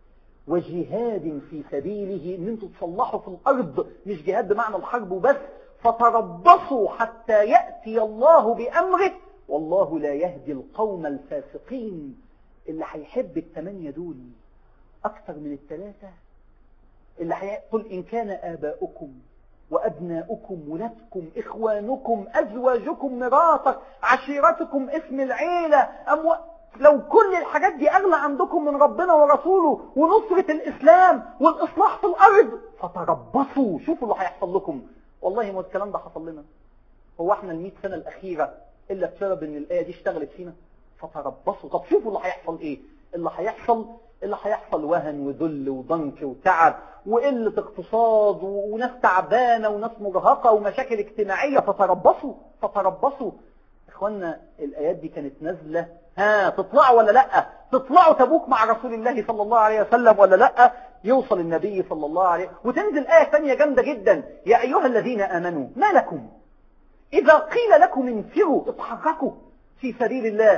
وجهاد في سبيله ان انتوا تصلحوا في الارض مش جهاد بمعنى الحرب وبس فتربصوا حتى يأتي الله بأمره والله لا يهدي القوم الفاسقين اللي هيحب الثمانية دول أكثر من الثلاثة اللي هيقول إن كان آباؤكم وأبناؤكم ولادكم إخوانكم أزواجكم مراتك عشيرتكم اسم العيلة أمو... لو كل الحاجات دي أغلى عندكم من ربنا ورسوله ونصرة الإسلام والإصلاح في الأرض فتربصوا شوفوا اللي هيحصل لكم والله ما الكلام ده حصل لنا هو احنا المئة سنة الأخيرة إلا بسبب إن الآية دي اشتغلت فينا فتربصوا طب شوفوا اللي هيحصل إيه اللي هيحصل اللي هيحصل وهن وذل وضنك وتعب وقلة اقتصاد وناس تعبانة وناس مرهقة ومشاكل اجتماعية فتربصوا فتربصوا اخوانا الآيات دي كانت نازلة ها تطلعوا ولا لا تطلعوا تبوك مع رسول الله صلى الله عليه وسلم ولا لا يوصل النبي صلى الله عليه وتنزل آية ثانية جامدة جدا يا أيها الذين آمنوا ما لكم إذا قيل لكم انفروا اتحركوا في سبيل الله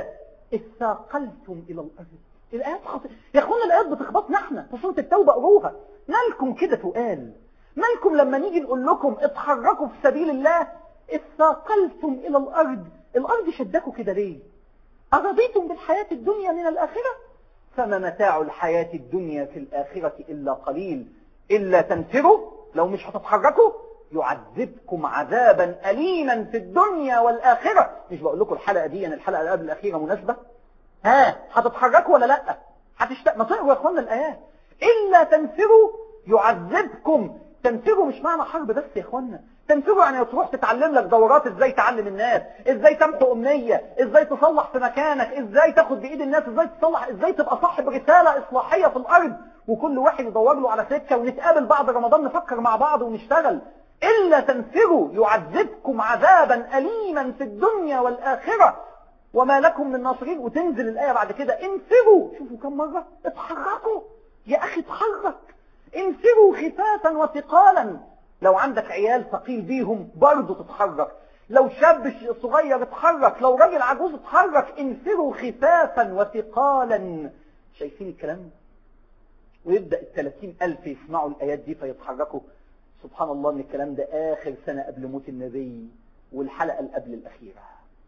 اثاقلتم إلى الأرض الآيات خطيرة يا أخوانا الآيات بتخبطنا احنا في سورة التوبة قروها مالكم كده تقال مالكم لما نيجي نقول لكم اتحركوا في سبيل الله اثاقلتم إلى الأرض الأرض شدكوا كده ليه أرضيتم بالحياة الدنيا من الآخرة فما متاع الحياة الدنيا في الآخرة إلا قليل إلا تنفروا لو مش هتتحركوا يعذبكم عذابا أليما في الدنيا والآخرة مش بقول لكم الحلقة دي يعني الحلقة اللي قبل الأخيرة مناسبة ها هتتحركوا ولا لا هتشتاق ما تقروا يا اخوانا الآيات إلا تنفروا يعذبكم تنفروا مش معنى حرب بس يا اخوانا تنفروا يعني تروح تتعلم لك دورات ازاي تعلم الناس ازاي تمحو امنية ازاي تصلح في مكانك ازاي تاخد بايد الناس ازاي تصلح ازاي تبقى صاحب رسالة اصلاحية في الارض وكل واحد يدور له على سكة ونتقابل بعد رمضان نفكر مع بعض ونشتغل إلا تنفروا يعذبكم عذابا أليما في الدنيا والآخرة وما لكم من ناصرين وتنزل الآية بعد كده انفروا شوفوا كم مرة اتحركوا يا أخي اتحرك انفروا خفافا وثقالا لو عندك عيال ثقيل بيهم برضه تتحرك لو شاب صغير اتحرك لو راجل عجوز اتحرك انفروا خفافا وثقالا شايفين الكلام ويبدأ الثلاثين ألف يسمعوا الآيات دي فيتحركوا سبحان الله ان الكلام ده آخر سنة قبل موت النبي والحلقة اللي قبل الأخيرة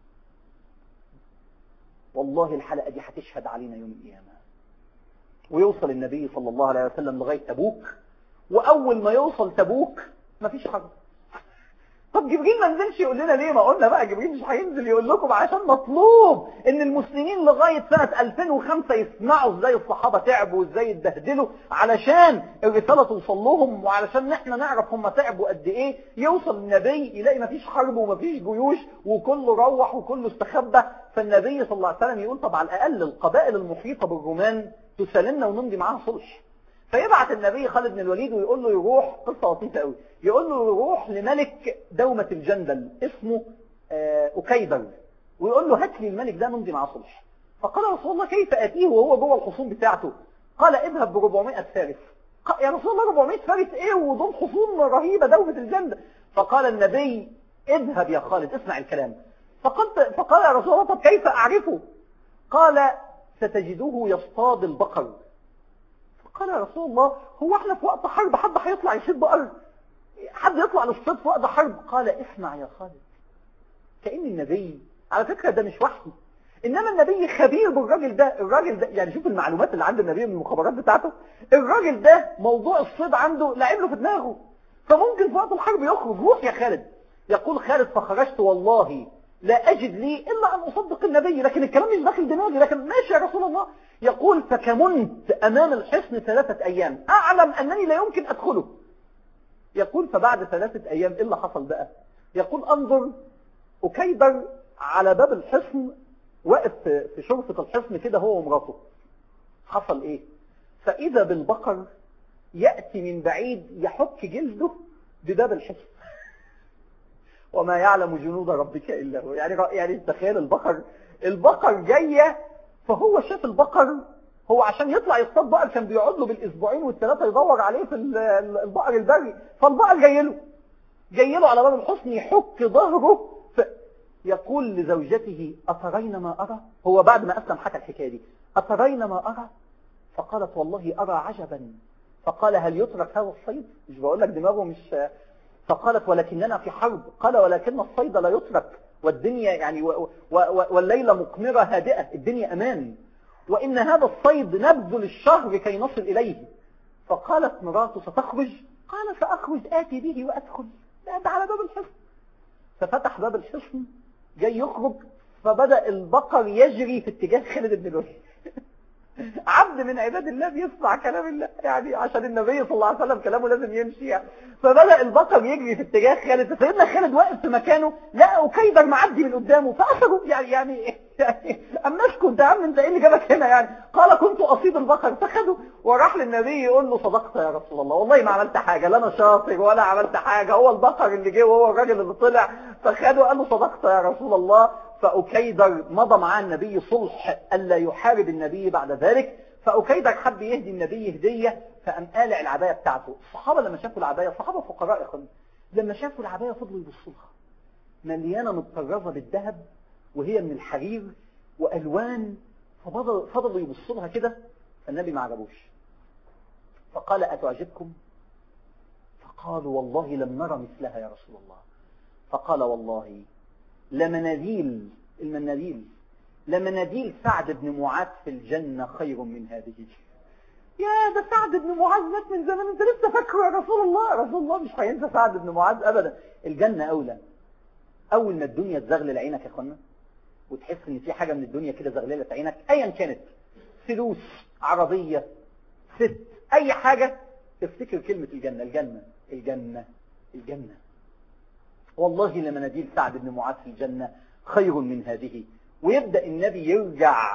والله الحلقة دي هتشهد علينا يوم القيامة ويوصل النبي صلى الله عليه وسلم لغاية تبوك وأول ما يوصل تبوك مفيش حاجة طب جبريل ما نزلش يقول لنا ليه ما قلنا بقى جبريل مش هينزل يقول لكم عشان مطلوب ان المسلمين لغاية سنة 2005 يسمعوا ازاي الصحابة تعبوا وازاي اتبهدلوا علشان الرسالة توصل لهم وعلشان احنا نعرف هم تعبوا قد ايه يوصل النبي يلاقي مفيش حرب ومفيش جيوش وكله روح وكله استخبى فالنبي صلى الله عليه وسلم يقول طب على الاقل القبائل المحيطة بالرومان تسلمنا ونمضي معاها صلح فيبعت النبي خالد بن الوليد ويقول له يروح قصة لطيفة قوي يقول له يروح لملك دومة الجندل اسمه أكيدر ويقول له هات لي الملك ده نمضي معاه صلح فقال رسول الله كيف أتيه وهو جوه الحصون بتاعته قال اذهب ب 400 فارس يا رسول الله 400 فارس ايه ودول حصون رهيبة دومة الجندل فقال النبي اذهب يا خالد اسمع الكلام فقال, فقال يا رسول الله طب كيف أعرفه قال ستجده يصطاد البقر قال يا رسول الله هو احنا في وقت حرب حد هيطلع يصيد بقر حد يطلع للصيد في وقت حرب قال اسمع يا خالد كأن النبي على فكرة ده مش وحي انما النبي خبير بالراجل ده الراجل ده يعني شوف المعلومات اللي عند النبي من المخابرات بتاعته الراجل ده موضوع الصيد عنده لعب له في دماغه فممكن في وقت الحرب يخرج روح يا خالد يقول خالد فخرجت والله لا أجد لي إلا أن أصدق النبي لكن الكلام مش داخل دماغي لكن ماشي يا رسول الله يقول فكمنت أمام الحصن ثلاثة أيام أعلم أنني لا يمكن أدخله يقول فبعد ثلاثة أيام إيه اللي حصل بقى يقول أنظر أكيدر على باب الحصن واقف في شرفة الحصن كده هو ومراته حصل إيه فإذا بالبقر يأتي من بعيد يحك جلده بباب الحصن وما يعلم جنود ربك إلا هو يعني يعني تخيل البقر البقر جاية فهو شاف البقر هو عشان يطلع يصطاد بقر كان بيقعد له بالاسبوعين والثلاثه يدور عليه في البقر البري فالبقر جاي له جاي له على باب الحصن يحك ظهره ف... يقول لزوجته أترين ما أرى هو بعد ما أسلم حكى الحكاية دي أترين ما أرى فقالت والله أرى عجبا فقال هل يترك هذا الصيد مش بقول لك دماغه مش فقالت ولكننا في حرب قال ولكن الصيد لا يترك والدنيا يعني و... و... والليلة مقمرة هادئة الدنيا أمان وإن هذا الصيد نبذل الشهر كي نصل إليه فقالت مراته ستخرج قال سأخرج آتي به وأدخل ده على باب الحصن ففتح باب الحصن جاي يخرج فبدأ البقر يجري في اتجاه خالد بن الوليد عبد من عباد الله بيسمع كلام الله يعني عشان النبي صلى الله عليه وسلم كلامه لازم يمشي يعني فبدأ البقر يجري في اتجاه خالد فسيدنا خالد واقف في مكانه لقى أكيدر معدي من قدامه فأخره يعني يعني يعني أما اسكت يا عم انت ايه اللي جابك هنا يعني قال كنت أصيد البقر فخده وراح للنبي يقول له صدقت يا رسول الله والله ما عملت حاجة لا أنا شاطر ولا عملت حاجة هو البقر اللي جه وهو الراجل اللي طلع فخده قال له صدقت يا رسول الله فأكيدر مضى مع النبي صلح ألا يحارب النبي بعد ذلك فأكيدر حب يهدي النبي هدية فقام قالع العباية بتاعته الصحابة لما شافوا العباية الصحابة فقراء إخوان لما شافوا العباية فضلوا يبصوا لها مليانة متطرزة بالذهب وهي من الحرير وألوان فضلوا يبصوا لها كده فالنبي ما عجبوش فقال أتعجبكم فقالوا والله لم نرى مثلها يا رسول الله فقال والله لمناديل المناديل لمناديل سعد بن معاذ في الجنة خير من هذه يا ده سعد بن معاذ مات من زمان انت لسه فاكره يا رسول الله رسول الله مش هينسى سعد بن معاذ ابدا الجنة اولى اول ما الدنيا تزغلل عينك يا اخوانا وتحس ان في حاجة من الدنيا كده زغللت عينك ايا كانت فلوس عربية ست اي حاجة تفتكر كلمة الجنة الجنة الجنة الجنة والله لمناديل سعد بن معاذ في الجنة خير من هذه ويبدأ النبي يرجع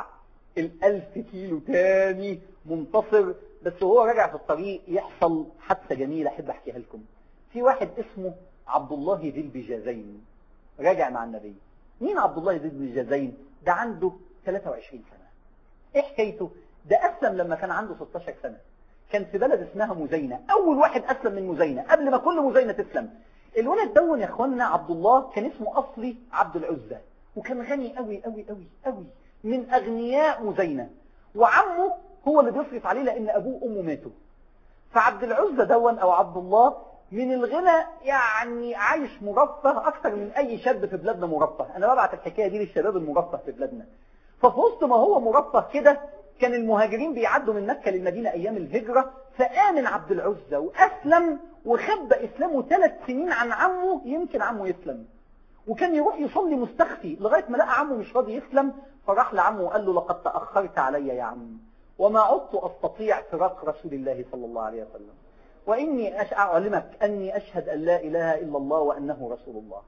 الألف كيلو تاني منتصر بس وهو راجع في الطريق يحصل حادثة جميلة أحب أحكيها لكم في واحد اسمه عبد الله ذي البجازين راجع مع النبي مين عبد الله ذي البجازين ده عنده 23 سنة ايه حكايته ده أسلم لما كان عنده 16 سنة كان في بلد اسمها مزينة أول واحد أسلم من مزينة قبل ما كل مزينة تسلم الولد دون يا اخوانا عبد الله كان اسمه اصلي عبد العزة وكان غني قوي قوي قوي قوي من اغنياء مزينة وعمه هو اللي بيصرف عليه لان ابوه وامه ماتوا فعبد العزة دون او عبد الله من الغنى يعني عايش مرفه اكثر من اي شاب في بلادنا مرفه انا ببعت الحكاية دي للشباب المرفه في بلادنا ففي وسط ما هو مرفه كده كان المهاجرين بيعدوا من مكة للمدينة ايام الهجرة فآمن عبد العزة واسلم وخبى إسلامه ثلاث سنين عن عمه يمكن عمه يسلم وكان يروح يصلي مستخفي لغاية ما لقى عمه مش راضي يسلم فراح لعمه وقال له لقد تأخرت علي يا عم وما عدت أستطيع فراق رسول الله صلى الله عليه وسلم وإني أعلمك أني أشهد أن لا إله إلا الله وأنه رسول الله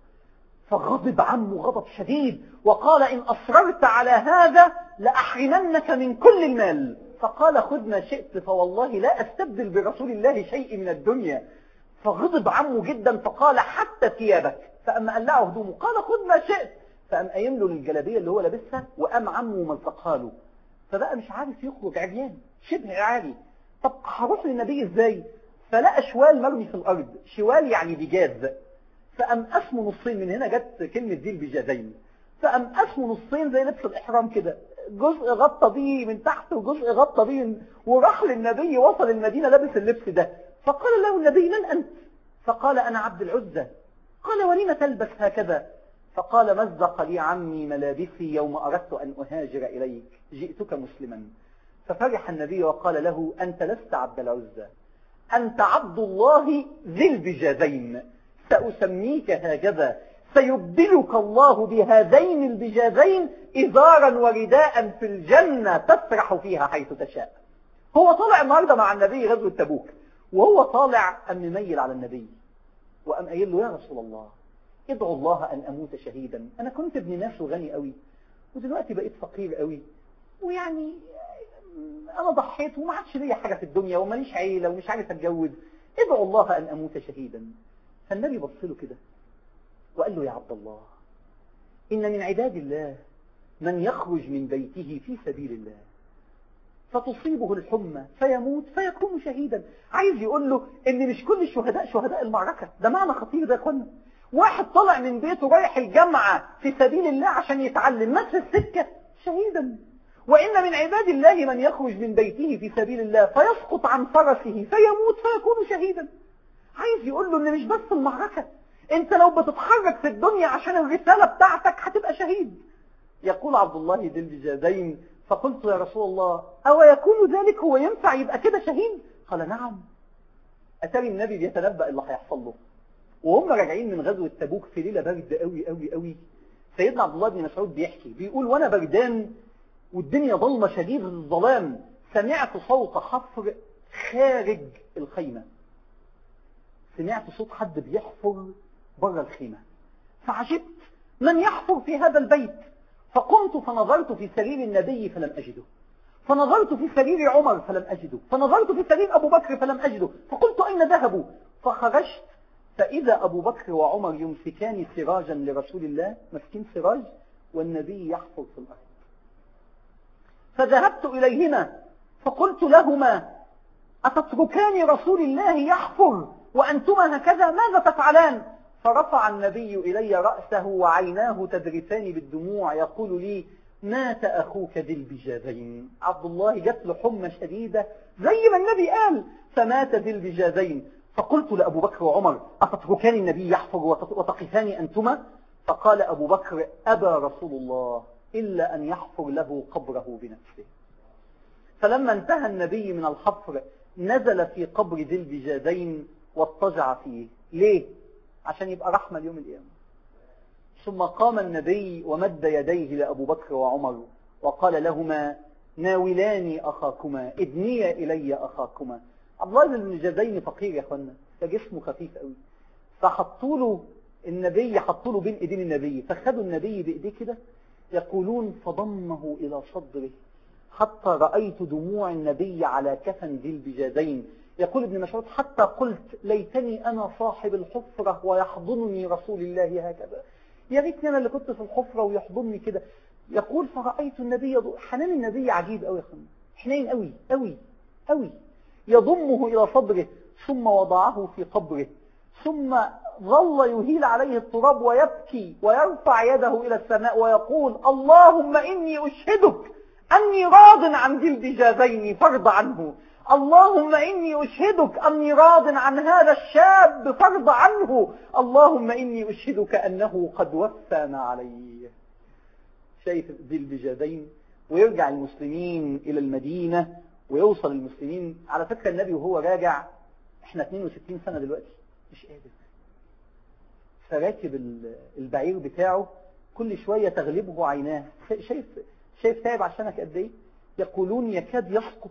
فغضب عمه غضب شديد وقال إن أصررت على هذا لأحرمنك من كل المال فقال خذ ما شئت فوالله لا أستبدل برسول الله شيء من الدنيا فغضب عمه جدا فقال حتى ثيابك فأما قلعه هدومه قال خذ ما شئت فأم قايم له للجلابية اللي هو لابسها وقام عمه ملصقها له فبقى مش عارف يخرج عريان شبه عاري طب هروح للنبي ازاي فلقى شوال مرمي في الأرض شوال يعني بجاز فقام قسمه نصين من هنا جت كلمة دي البجازين فقام قسمه نصين زي لبس الإحرام كده جزء غطى بيه من تحت وجزء غطى بيه من... وراح للنبي وصل المدينة لابس اللبس ده فقال له النبي من أنت فقال أنا عبد العزة قال ولم تلبس هكذا فقال مزق لي عمي ملابسي يوم أردت أن أهاجر إليك جئتك مسلما ففرح النبي وقال له أنت لست عبد العزة أنت عبد الله ذي البجازين سأسميك هكذا سيبدلك الله بهذين البجاذين إزارا ورداء في الجنة تسرح فيها حيث تشاء هو طالع النهاردة مع النبي غزوة تبوك وهو طالع أم مميل على النبي وأم قايل له يا رسول الله ادعو الله أن أموت شهيدا أنا كنت ابن ناس وغني قوي ودلوقتي بقيت فقير قوي ويعني أنا ضحيت وما عادش ليا حاجة في الدنيا وماليش عيلة ومش عارف أتجوز ادعو الله أن أموت شهيدا فالنبي بص له كده وقال له يا عبد الله إن من عباد الله من يخرج من بيته في سبيل الله فتصيبه الحمى فيموت فيكون شهيدا عايز يقول له ان مش كل الشهداء شهداء المعركة ده معنى خطير ده يا اخوانا واحد طلع من بيته رايح الجامعة في سبيل الله عشان يتعلم مات في السكة شهيدا وإن من عباد الله من يخرج من بيته في سبيل الله فيسقط عن فرسه فيموت فيكون شهيدا عايز يقول له ان مش بس المعركة انت لو بتتحرك في الدنيا عشان الرسالة بتاعتك هتبقى شهيد يقول عبد الله ذي البجادين فقلت يا رسول الله أو يكون ذلك هو ينفع يبقى كده شهيد قال نعم أتاري النبي بيتنبأ اللي هيحصل له وهم راجعين من غزوة تبوك في ليلة برد قوي قوي قوي سيدنا عبد الله بن مسعود بيحكي بيقول وانا بردان والدنيا ضلمة شديد الظلام سمعت صوت حفر خارج الخيمة سمعت صوت حد بيحفر بره الخيمة فعجبت من يحفر في هذا البيت فقمت فنظرت في سرير النبي فلم أجده فنظرت في سرير عمر فلم أجده فنظرت في سرير أبو بكر فلم أجده فقلت أين ذهبوا فخرجت فإذا أبو بكر وعمر يمسكان سراجا لرسول الله مسكين سراج والنبي يحفر في الأرض فذهبت إليهما فقلت لهما أتتركان رسول الله يحفر وأنتما هكذا ماذا تفعلان فرفع النبي إلي رأسه وعيناه تذرفان بالدموع يقول لي مات أخوك ذي البجاذين عبد الله جت له حمى شديدة زي ما النبي قال فمات ذي البجاذين فقلت لأبو بكر وعمر أتتركان النبي يحفر وتقفان أنتما فقال أبو بكر أبى رسول الله إلا أن يحفر له قبره بنفسه فلما انتهى النبي من الحفر نزل في قبر ذي البجادين واضطجع فيه ليه؟ عشان يبقى رحمة اليوم القيامة ثم قام النبي ومد يديه لأبو بكر وعمر وقال لهما ناولاني أخاكما ادنيا إلي أخاكما عبد الله بن الجزين فقير يا اخوانا ده جسمه خفيف قوي فحطوا له النبي حطوا له بين ايدين النبي فخدوا النبي بايديه كده يقولون فضمه الى صدره حتى رأيت دموع النبي على كفن ذي البجادين يقول ابن مسعود حتى قلت ليتني أنا صاحب الحفرة ويحضنني رسول الله هكذا يا ريتني أنا اللي كنت في الحفرة ويحضني كده يقول فرأيت النبي حنان النبي عجيب قوي يا اخوانا حنين قوي قوي قوي يضمه إلى صدره ثم وضعه في قبره ثم ظل يهيل عليه التراب ويبكي ويرفع يده إلى السماء ويقول اللهم إني أشهدك أني راض عن ذي البجازين فرض عنه اللهم إني أشهدك أني راض عن هذا الشاب فرض عنه اللهم إني أشهدك أنه قد وفى ما عليه شايف ذي البجازين ويرجع المسلمين إلى المدينة ويوصل المسلمين على فكرة النبي وهو راجع احنا 62 سنة دلوقتي مش قادر فراكب البعير بتاعه كل شوية تغلبه عيناه شايف شايف تعب عشانك قد ايه يقولون يكاد يسقط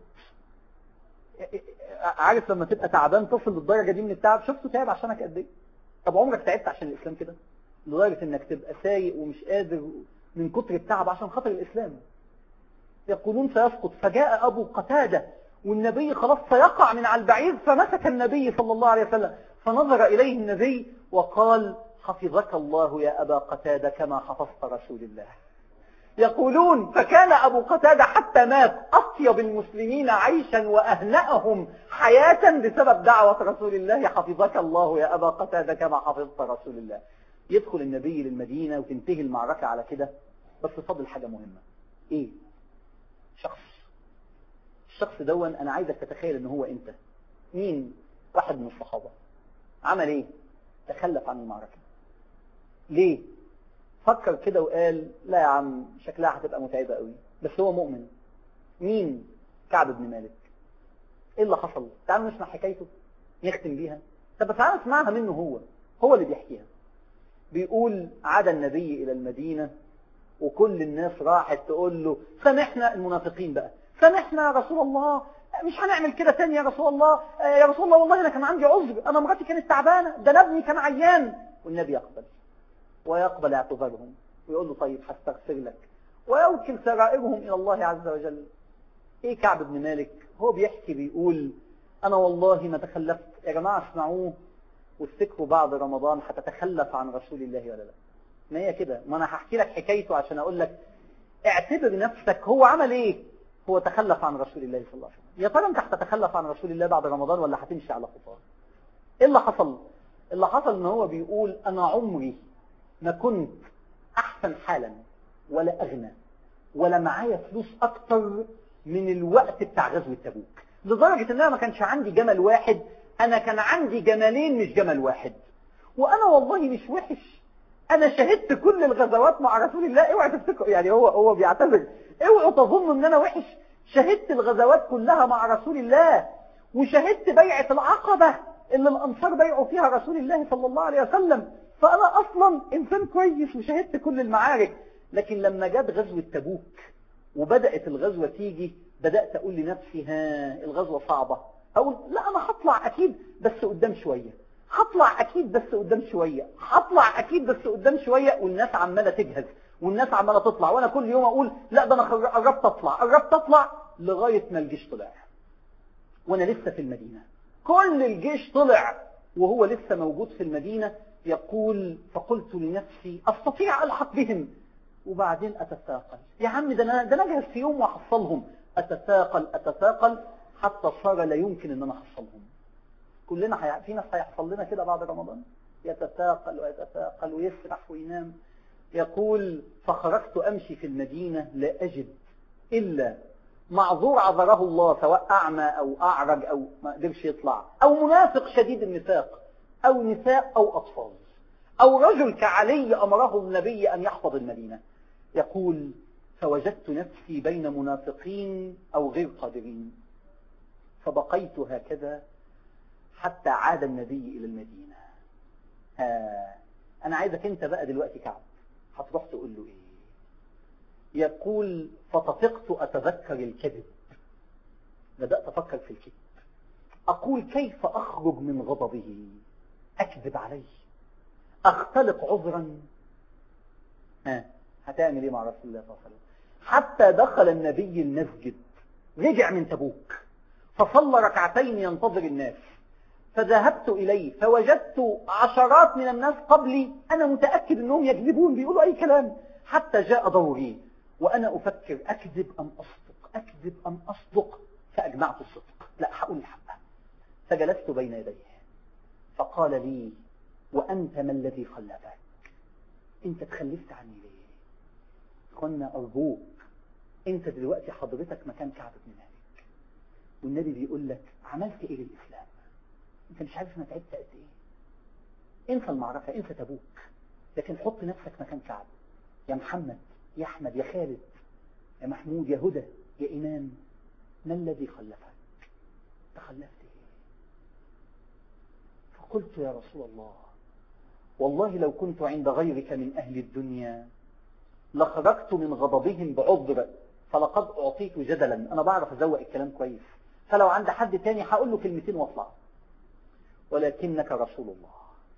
عارف لما تبقى تعبان تصل للدرجة دي من التعب شفته تعب عشانك قد ايه طب عمرك تعبت عشان الاسلام كده لدرجة انك تبقى سايق ومش قادر من كتر التعب عشان خاطر الاسلام يقولون سيسقط فجاء أبو قتادة والنبي خلاص سيقع من على البعير فمسك النبي صلى الله عليه وسلم فنظر إليه النبي وقال حفظك الله يا أبا قتادة كما حفظت رسول الله يقولون فكان أبو قتادة حتى مات أطيب المسلمين عيشا وأهنأهم حياة بسبب دعوة رسول الله حفظك الله يا أبا قتادة كما حفظت رسول الله يدخل النبي للمدينة وتنتهي المعركة على كده بس فضل حاجة مهمة ايه شخص الشخص دون انا عايزك تتخيل ان هو انت مين واحد من الصحابة عمل ايه تخلف عن المعركة ليه فكر كده وقال لا يا عم شكلها هتبقى متعبة قوي بس هو مؤمن مين كعب بن مالك ايه اللي حصل تعالوا نسمع حكايته نختم بيها طب تعالوا نسمعها منه هو هو اللي بيحكيها بيقول عاد النبي إلى المدينة وكل الناس راحت تقول له سامحنا المنافقين بقى سامحنا يا رسول الله مش هنعمل كده تاني يا رسول الله يا رسول الله والله أنا كان عندي عذر أنا مراتي كانت تعبانة ده أنا ابني كان عيان والنبي يقبل ويقبل اعتذارهم ويقول له طيب هستغفر لك ويوكل سرائرهم إلى الله عز وجل إيه كعب بن مالك هو بيحكي بيقول أنا والله ما تخلفت يا جماعة اسمعوه وافتكروا بعد رمضان هتتخلف عن رسول الله ولا لا ما هي كده ما أنا هحكي لك حكايته عشان أقول لك اعتبر نفسك هو عمل إيه هو تخلف عن رسول الله صلى الله عليه وسلم يا ترى انت هتتخلف عن رسول الله بعد رمضان ولا هتمشي على خطاه ايه اللي حصل اللي حصل ان هو بيقول انا عمري ما كنت احسن حالا ولا اغنى ولا معايا فلوس اكتر من الوقت بتاع غزوة تبوك لدرجة ان انا ما كانش عندي جمل واحد انا كان عندي جملين مش جمل واحد وانا والله مش وحش انا شهدت كل الغزوات مع رسول الله اوعى تفتكروا يعني هو هو بيعتذر اوعوا تظنوا ان انا وحش شهدت الغزوات كلها مع رسول الله وشهدت بيعة العقبة اللي الانصار بيعوا فيها رسول الله صلى الله عليه وسلم فانا اصلا انسان كويس وشهدت كل المعارك لكن لما جت غزوة تبوك وبدأت الغزوة تيجي بدأت اقول لنفسي ها الغزوة صعبة اقول لا انا هطلع اكيد بس قدام شوية هطلع اكيد بس قدام شوية هطلع اكيد بس قدام شوية والناس عمالة تجهز والناس عمالة تطلع وانا كل يوم اقول لا ده انا قربت اطلع قربت اطلع لغاية ما الجيش طلع وانا لسه في المدينة كل الجيش طلع وهو لسه موجود في المدينة يقول فقلت لنفسي استطيع الحق بهم وبعدين اتثاقل يا عم ده انا ده انا اجهز في يوم واحصلهم اتثاقل اتثاقل حتى صار لا يمكن ان انا احصلهم كلنا حي... في ناس هيحصل لنا كده بعد رمضان يتثاقل ويتثاقل ويسرح وينام يقول فخرجت أمشي في المدينة لا أجد إلا معذور عذره الله سواء أعمى أو أعرج أو ما قدرش يطلع أو منافق شديد النفاق أو نساء أو أطفال أو رجل كعلي أمره النبي أن يحفظ المدينة يقول فوجدت نفسي بين منافقين أو غير قادرين فبقيت هكذا حتى عاد النبي إلى المدينة ها أنا عايزك أنت بقى دلوقتي كعب هتروح تقول له إيه يقول فطفقت أتذكر الكذب بدأت أفكر في الكذب أقول كيف أخرج من غضبه أكذب عليه أختلق عذرا ها هتعمل إيه مع رسول الله صلى الله عليه وسلم حتى دخل النبي المسجد رجع من تبوك فصلى ركعتين ينتظر الناس فذهبت إليه فوجدت عشرات من الناس قبلي أنا متأكد أنهم يكذبون بيقولوا أي كلام حتى جاء دوري وأنا أفكر أكذب أم أصدق أكذب أم أصدق فأجمعت الصدق لا هقول الحق فجلست بين يديه فقال لي وأنت ما الذي خلفك أنت تخلفت عني ليه قلنا أرجوك أنت دلوقتي حضرتك مكان كعب بن مالك والنبي بيقول لك عملت إيه للإسلام انت مش عارف انا تعبت قد ايه انسى المعركة انسى تبوك لكن حط نفسك مكان كعب يا محمد يا احمد يا خالد يا محمود يا هدى يا امام ما الذي خلفك تخلفت ايه فقلت يا رسول الله والله لو كنت عند غيرك من اهل الدنيا لخرجت من غضبهم بعذر فلقد اعطيت جدلا انا بعرف ازوق الكلام كويس فلو عند حد تاني هقول له كلمتين واطلع ولكنك رسول الله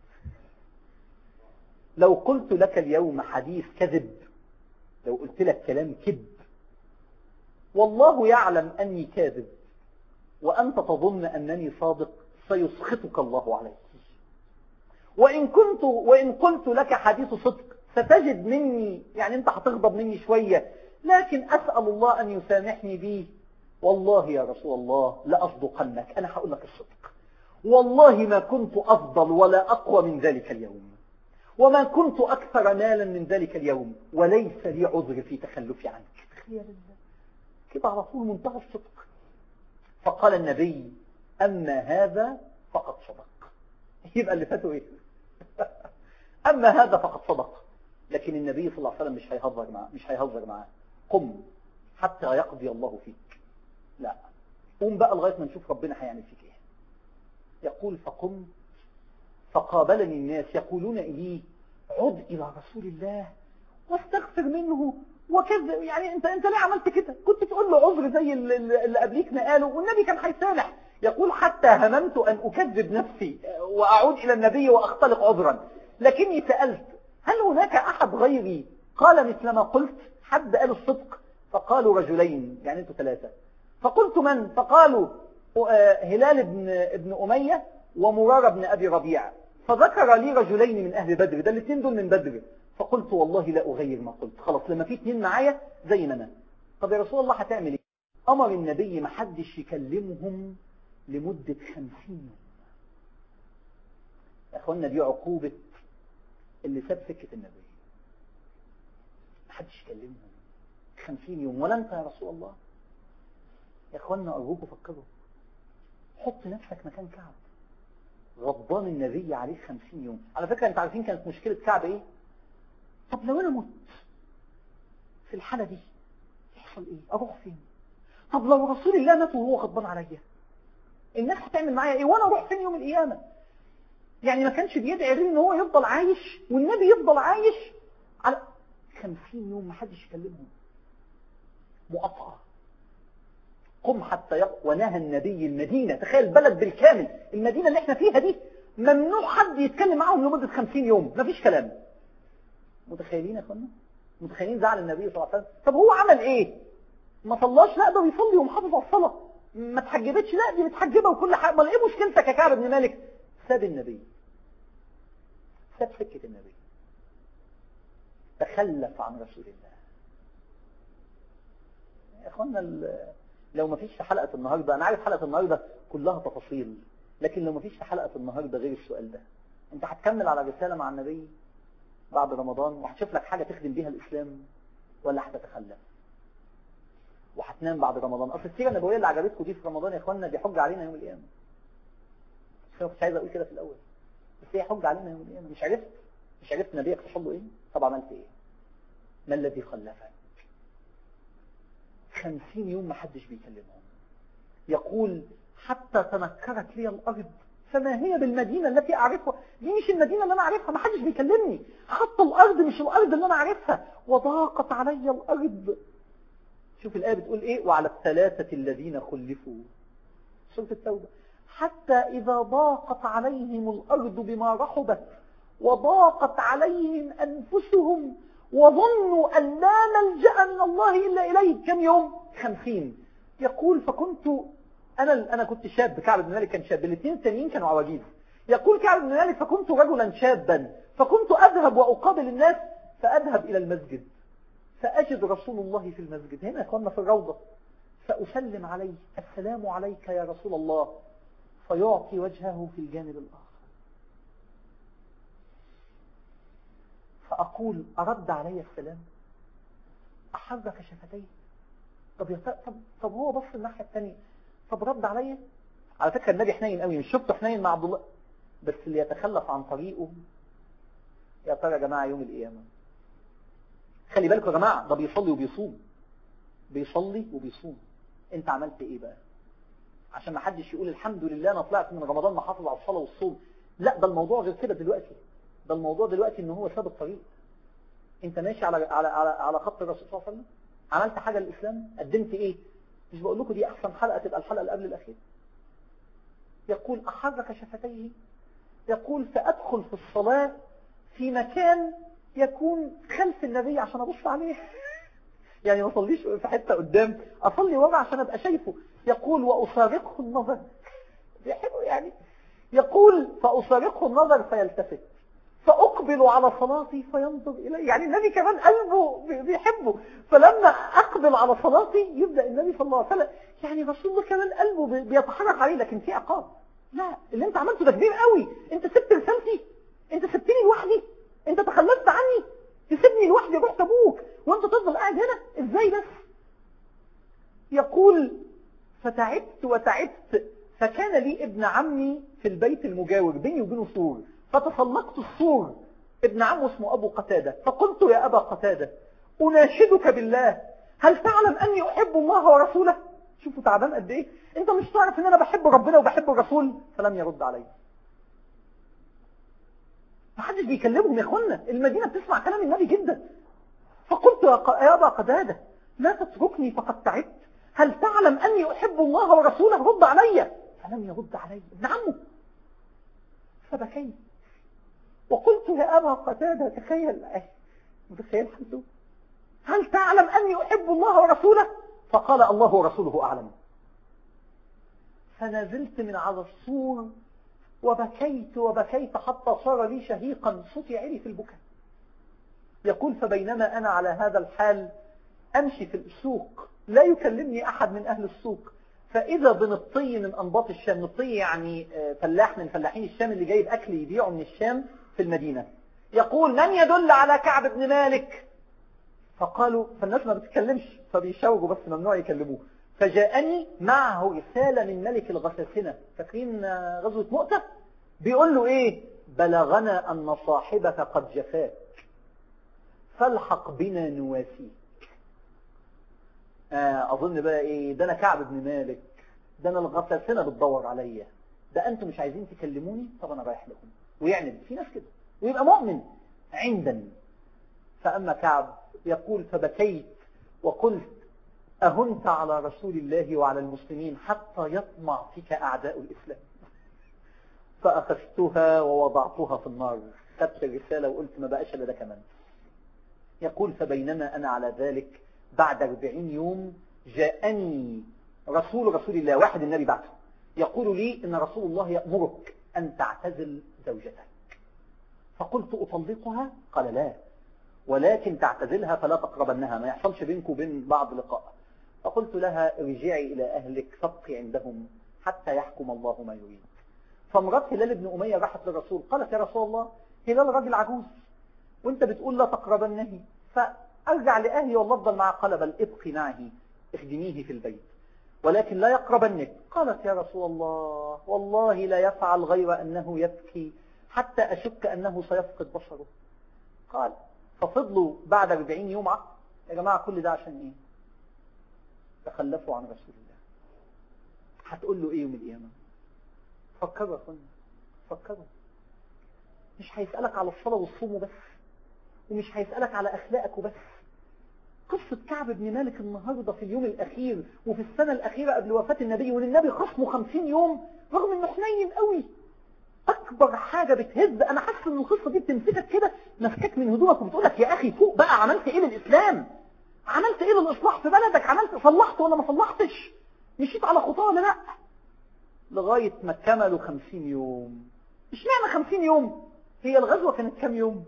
لو قلت لك اليوم حديث كذب لو قلت لك كلام كذب والله يعلم أني كاذب وأنت تظن أنني صادق سيسخطك الله عليه وإن كنت وإن قلت لك حديث صدق ستجد مني يعني أنت هتغضب مني شوية لكن أسأل الله أن يسامحني به والله يا رسول الله لأصدقنك أنا هقول لك الصدق والله ما كنت أفضل ولا أقوى من ذلك اليوم وما كنت أكثر مالا من ذلك اليوم وليس لي عذر في تخلفي عنك تخيل كده على طول منتهى الصدق فقال النبي أما هذا فقد صدق يبقى اللي فاته إيه أما هذا فقد صدق لكن النبي صلى الله عليه وسلم مش هيهزر معاه مش هيهزر معاه قم حتى يقضي الله فيك لا قوم بقى لغاية ما نشوف ربنا هيعمل فيك ايه يقول فقمت فقابلني الناس يقولون إليه عد إلى رسول الله واستغفر منه وكذا يعني انت انت ليه عملت كده كنت تقول له عذر زي اللي قبليك ما قاله والنبي كان هيسامح يقول حتى هممت أن أكذب نفسي وأعود إلى النبي وأختلق عذرا لكني سألت هل هناك أحد غيري قال مثل ما قلت حد قال الصدق فقالوا رجلين يعني انتوا ثلاثة فقلت من فقالوا هلال بن, ابن أمية ومرارة بن أبي ربيعة فذكر لي رجلين من أهل بدر ده الاثنين دول من بدر فقلت والله لا أغير ما قلت خلاص لما في اثنين معايا زي ما أنا طب يا رسول الله هتعمل ايه أمر النبي ما حدش يكلمهم لمدة خمسين يوم يا أخوانا دي عقوبة اللي ساب سكة النبي ما حدش يكلمهم خمسين يوم ولا أنت يا رسول الله يا أخوانا أرجوكوا فكروا حط نفسك مكان كعب غضبان النبي عليه خمسين يوم على فكرة انت عارفين كانت مشكلة كعب ايه طب لو انا مت في الحالة دي يحصل ايه اروح فين طب لو رسول الله مات وهو غضبان عليا الناس هتعمل معايا ايه وانا اروح فين يوم القيامة يعني ما كانش بيدعي غير ان هو يفضل عايش والنبي يفضل عايش على خمسين يوم ما حدش يكلمهم مقاطعة قم حتى يق... ونهى النبي المدينة تخيل بلد بالكامل المدينة اللي احنا فيها دي ممنوع حد يتكلم معاهم لمدة خمسين يوم مفيش كلام متخيلين يا اخوانا متخيلين زعل النبي صلى الله عليه وسلم طب هو عمل ايه ما صلاش لا ده بيصلي ومحافظ على الصلاة ما اتحجبتش لا دي متحجبة وكل حاجة امال ايه مشكلتك يا كعب بن مالك ساب النبي ساب سكة النبي تخلف عن رسول الله يا اخوانا لو ما فيش في حلقة النهاردة أنا عارف حلقة النهاردة كلها تفاصيل لكن لو ما فيش في حلقة النهاردة غير السؤال ده أنت هتكمل على رسالة مع النبي بعد رمضان وهتشوف لك حاجة تخدم بيها الإسلام ولا هتتخلف وهتنام بعد رمضان أصل السيرة النبوية اللي عجبتكم دي في رمضان يا إخواننا دي حجة علينا يوم القيامة مش كنت عايز أقول كده في الأول بس هي حجة علينا يوم القيامة مش عرفت مش عرفت نبيك حصل له إيه طب عملت إيه ما الذي خلفك خمسين يوم ما حدش بيكلمهم يقول حتى تنكرت لي الأرض فما هي بالمدينة التي أعرفها دي مش المدينة اللي أنا أعرفها ما حدش بيكلمني حتى الأرض مش الأرض اللي أنا أعرفها وضاقت علي الأرض شوف الآية بتقول إيه وعلى الثلاثة الذين خلفوا سورة التوبة حتى إذا ضاقت عليهم الأرض بما رحبت وضاقت عليهم أنفسهم وظنوا أن لا ملجأ من الله إلا إليه كم يوم خمسين يقول فكنت أنا أنا كنت شاب كعب بن مالك كان شاب الاثنين التانيين كانوا عواجيز يقول كعب بن مالك فكنت رجلا شابا فكنت أذهب وأقابل الناس فأذهب إلى المسجد فأجد رسول الله في المسجد هنا كنا في الروضة فأسلم عليه السلام عليك يا رسول الله فيعطي وجهه في الجانب الآخر فأقول أرد علي السلام أحرك شفتيه طب, يط... طب, طب هو بص الناحية الثانية طب رد علي على فكرة النبي حنين قوي مش شفته حنين مع عبد الله بس اللي يتخلف عن طريقه يا ترى يا جماعة يوم القيامة خلي بالكم يا جماعة ده بيصلي وبيصوم بيصلي وبيصوم انت عملت ايه بقى عشان ما حدش يقول الحمد لله انا طلعت من رمضان محافظ على الصلاة والصوم لا ده الموضوع غير كده دلوقتي ده الموضوع دلوقتي ان هو ساب الطريق انت ماشي على على على, على خط الرسول صلى الله عليه وسلم عملت حاجة للإسلام قدمت ايه مش بقول لكم دي احسن حلقة تبقى الحلقة اللي قبل الأخير يقول أحرك شفتيه يقول فأدخل في الصلاة في مكان يكون خلف النبي عشان أبص عليه يعني ما اصليش في حتة قدام أصلي ورا عشان أبقى شايفه يقول وأصارقه النظر بيحبه يعني يقول فأصارقه النظر فيلتفت فأقبل على صلاتي فينظر إلي يعني النبي كمان قلبه بيحبه فلما أقبل على صلاتي يبدأ النبي صلى الله عليه وسلم يعني رسول الله كمان قلبه بيتحرك عليه لكن في عقاب لا اللي انت عملته ده كبير قوي انت سبت رسالتي انت سبتني لوحدي انت تخلصت عني تسيبني لوحدي رحت ابوك وانت تفضل قاعد هنا ازاي بس يقول فتعبت وتعبت فكان لي ابن عمي في البيت المجاور بيني وبينه سور فتسلقت السور ابن عمه اسمه أبو قتادة فقلت يا أبا قتادة أناشدك بالله هل تعلم أني أحب الله ورسوله شوفوا تعبان قد إيه أنت مش تعرف أن أنا بحب ربنا وبحب الرسول فلم يرد علي ما حدش بيكلمهم يا اخوانا المدينة بتسمع كلام النبي جدا فقلت يا أبا قدادة لا تتركني فقد تعبت هل تعلم أني أحب الله ورسوله رد علي فلم يرد علي ابن عمه فبكيت وقلت يا أبا قتادة تخيل متخيل حالته هل تعلم أني أحب الله ورسوله فقال الله ورسوله أعلم فنزلت من على السور وبكيت وبكيت حتى صار لي شهيقا صوتي عالي في البكاء يقول فبينما أنا على هذا الحال أمشي في السوق لا يكلمني أحد من أهل السوق فإذا بنطي من أنباط الشام نطي يعني فلاح من فلاحين الشام اللي جايب أكل يبيعه من الشام في المدينة يقول من يدل على كعب بن مالك فقالوا فالناس ما بتتكلمش فبيشاوروا بس ممنوع يكلموه فجاءني معه رسالة من ملك الغساسنة فاكرين غزوة مؤتة بيقول له ايه بلغنا أن صاحبك قد جفاك فالحق بنا نواسيك آه أظن بقى ايه ده أنا كعب بن مالك ده أنا الغساسنة بتدور عليا ده أنتم مش عايزين تكلموني طب أنا رايح لكم ويعند في ناس كده ويبقى مؤمن عندا فأما كعب يقول فبكيت وقلت أهنت على رسول الله وعلى المسلمين حتى يطمع فيك أعداء الإسلام فأخذتها ووضعتها في النار خدت الرسالة وقلت ما بقاش إلا ده كمان يقول فبينما أنا على ذلك بعد أربعين يوم جاءني رسول رسول الله واحد النبي بعته يقول لي إن رسول الله يأمرك أن تعتزل زوجتك فقلت أطلقها قال لا ولكن تعتزلها فلا تقربنها ما يحصلش بينك وبين بعض لقاء فقلت لها ارجعي إلى أهلك فابقي عندهم حتى يحكم الله ما يريد فامرأة هلال بن أمية راحت للرسول قالت يا رسول الله هلال راجل عجوز وانت بتقول لا تقربنه فأرجع لأهلي والله افضل معه قال بل ابقي معه اخدميه في البيت ولكن لا يقربنك قالت يا رسول الله والله لا يفعل غير أنه يبكي حتى أشك أنه سيفقد بصره قال ففضلوا بعد 40 يوم عقد يا جماعة كل ده عشان ايه تخلفوا عن رسول الله هتقول له ايه يوم القيامة فكروا يا اخوانا فكروا مش هيسألك على الصلاة والصوم وبس ومش هيسألك على أخلاقك وبس قصة كعب بن مالك النهاردة في اليوم الأخير وفي السنة الأخيرة قبل وفاة النبي والنبي خصمه خمسين يوم رغم انه حنين قوي اكبر حاجة بتهز انا حاسس ان القصة دي بتمسكك كده مسكك من هدومك وبتقول لك يا اخي فوق بقى عملت ايه للاسلام عملت ايه للاصلاح في بلدك عملت صلحت ولا ما صلحتش مشيت على خطاه ولا لا لغاية ما كملوا خمسين يوم مش معنى خمسين يوم هي الغزوة كانت كام يوم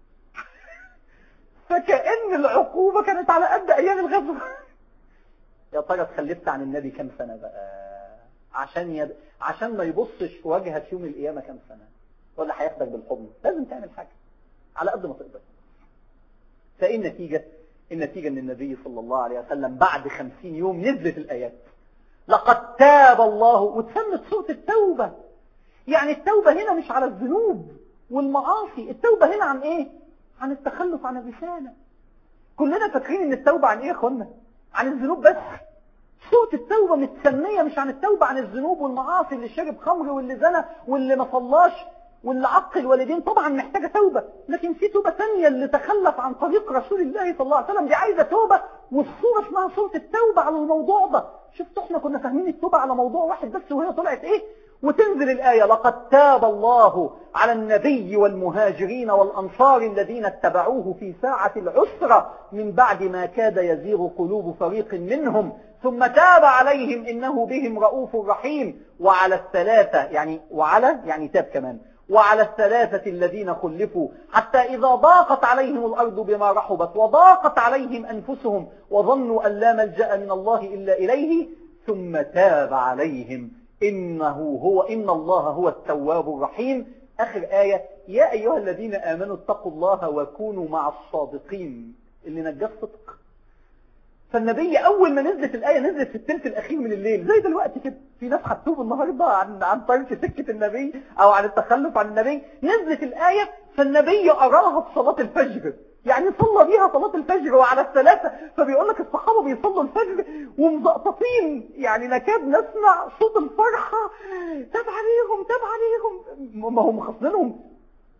فكأن العقوبة كانت على قد ايام الغزوة يا ترى اتخلفت عن النبي كام سنة بقى عشان يد... عشان ما يبصش في وجهك يوم القيامة كام سنة ولا هياخدك بالحضن لازم تعمل حاجة على قد ما تقدر فايه النتيجة النتيجة ان النبي صلى الله عليه وسلم بعد خمسين يوم نزلت الآيات لقد تاب الله وتسمت سورة التوبة يعني التوبة هنا مش على الذنوب والمعاصي التوبة هنا عن ايه عن التخلف عن الرسالة كلنا فاكرين ان التوبة عن ايه يا اخوانا عن الذنوب بس سورة التوبة متسمية مش عن التوبة عن الذنوب والمعاصي اللي شرب خمر واللي زنى واللي ما صلاش واللي عق الوالدين طبعا محتاجة توبة لكن في توبة ثانية اللي تخلف عن طريق رسول الله صلى الله عليه وسلم دي عايزة توبة والصورة اسمها سورة التوبة على الموضوع ده شفتوا احنا كنا فاهمين التوبة على موضوع واحد بس وهي طلعت ايه وتنزل الآية لقد تاب الله على النبي والمهاجرين والأنصار الذين اتبعوه في ساعة العسرة من بعد ما كاد يزيغ قلوب فريق منهم ثم تاب عليهم إنه بهم رؤوف رحيم وعلى الثلاثة يعني وعلى يعني تاب كمان وعلى الثلاثة الذين خلفوا حتى إذا ضاقت عليهم الأرض بما رحبت وضاقت عليهم أنفسهم وظنوا أن لا ملجأ من الله إلا إليه ثم تاب عليهم إنه هو إن الله هو التواب الرحيم آخر آية يا أيها الذين آمنوا اتقوا الله وكونوا مع الصادقين اللي نجاه صدق فالنبي أول ما نزلت الآية نزلت في الثلث الأخير من الليل زي دلوقتي كده في ناس هتتوب النهاردة عن عن طريق سكة النبي أو عن التخلف عن النبي نزلت الآية فالنبي أراها في صلاة الفجر يعني صلى بيها صلاة الفجر وعلى الثلاثة فبيقول لك الصحابة بيصلوا الفجر ومزقططين يعني نكاد نسمع صوت الفرحة تاب عليهم تاب عليهم ما هم خصنينهم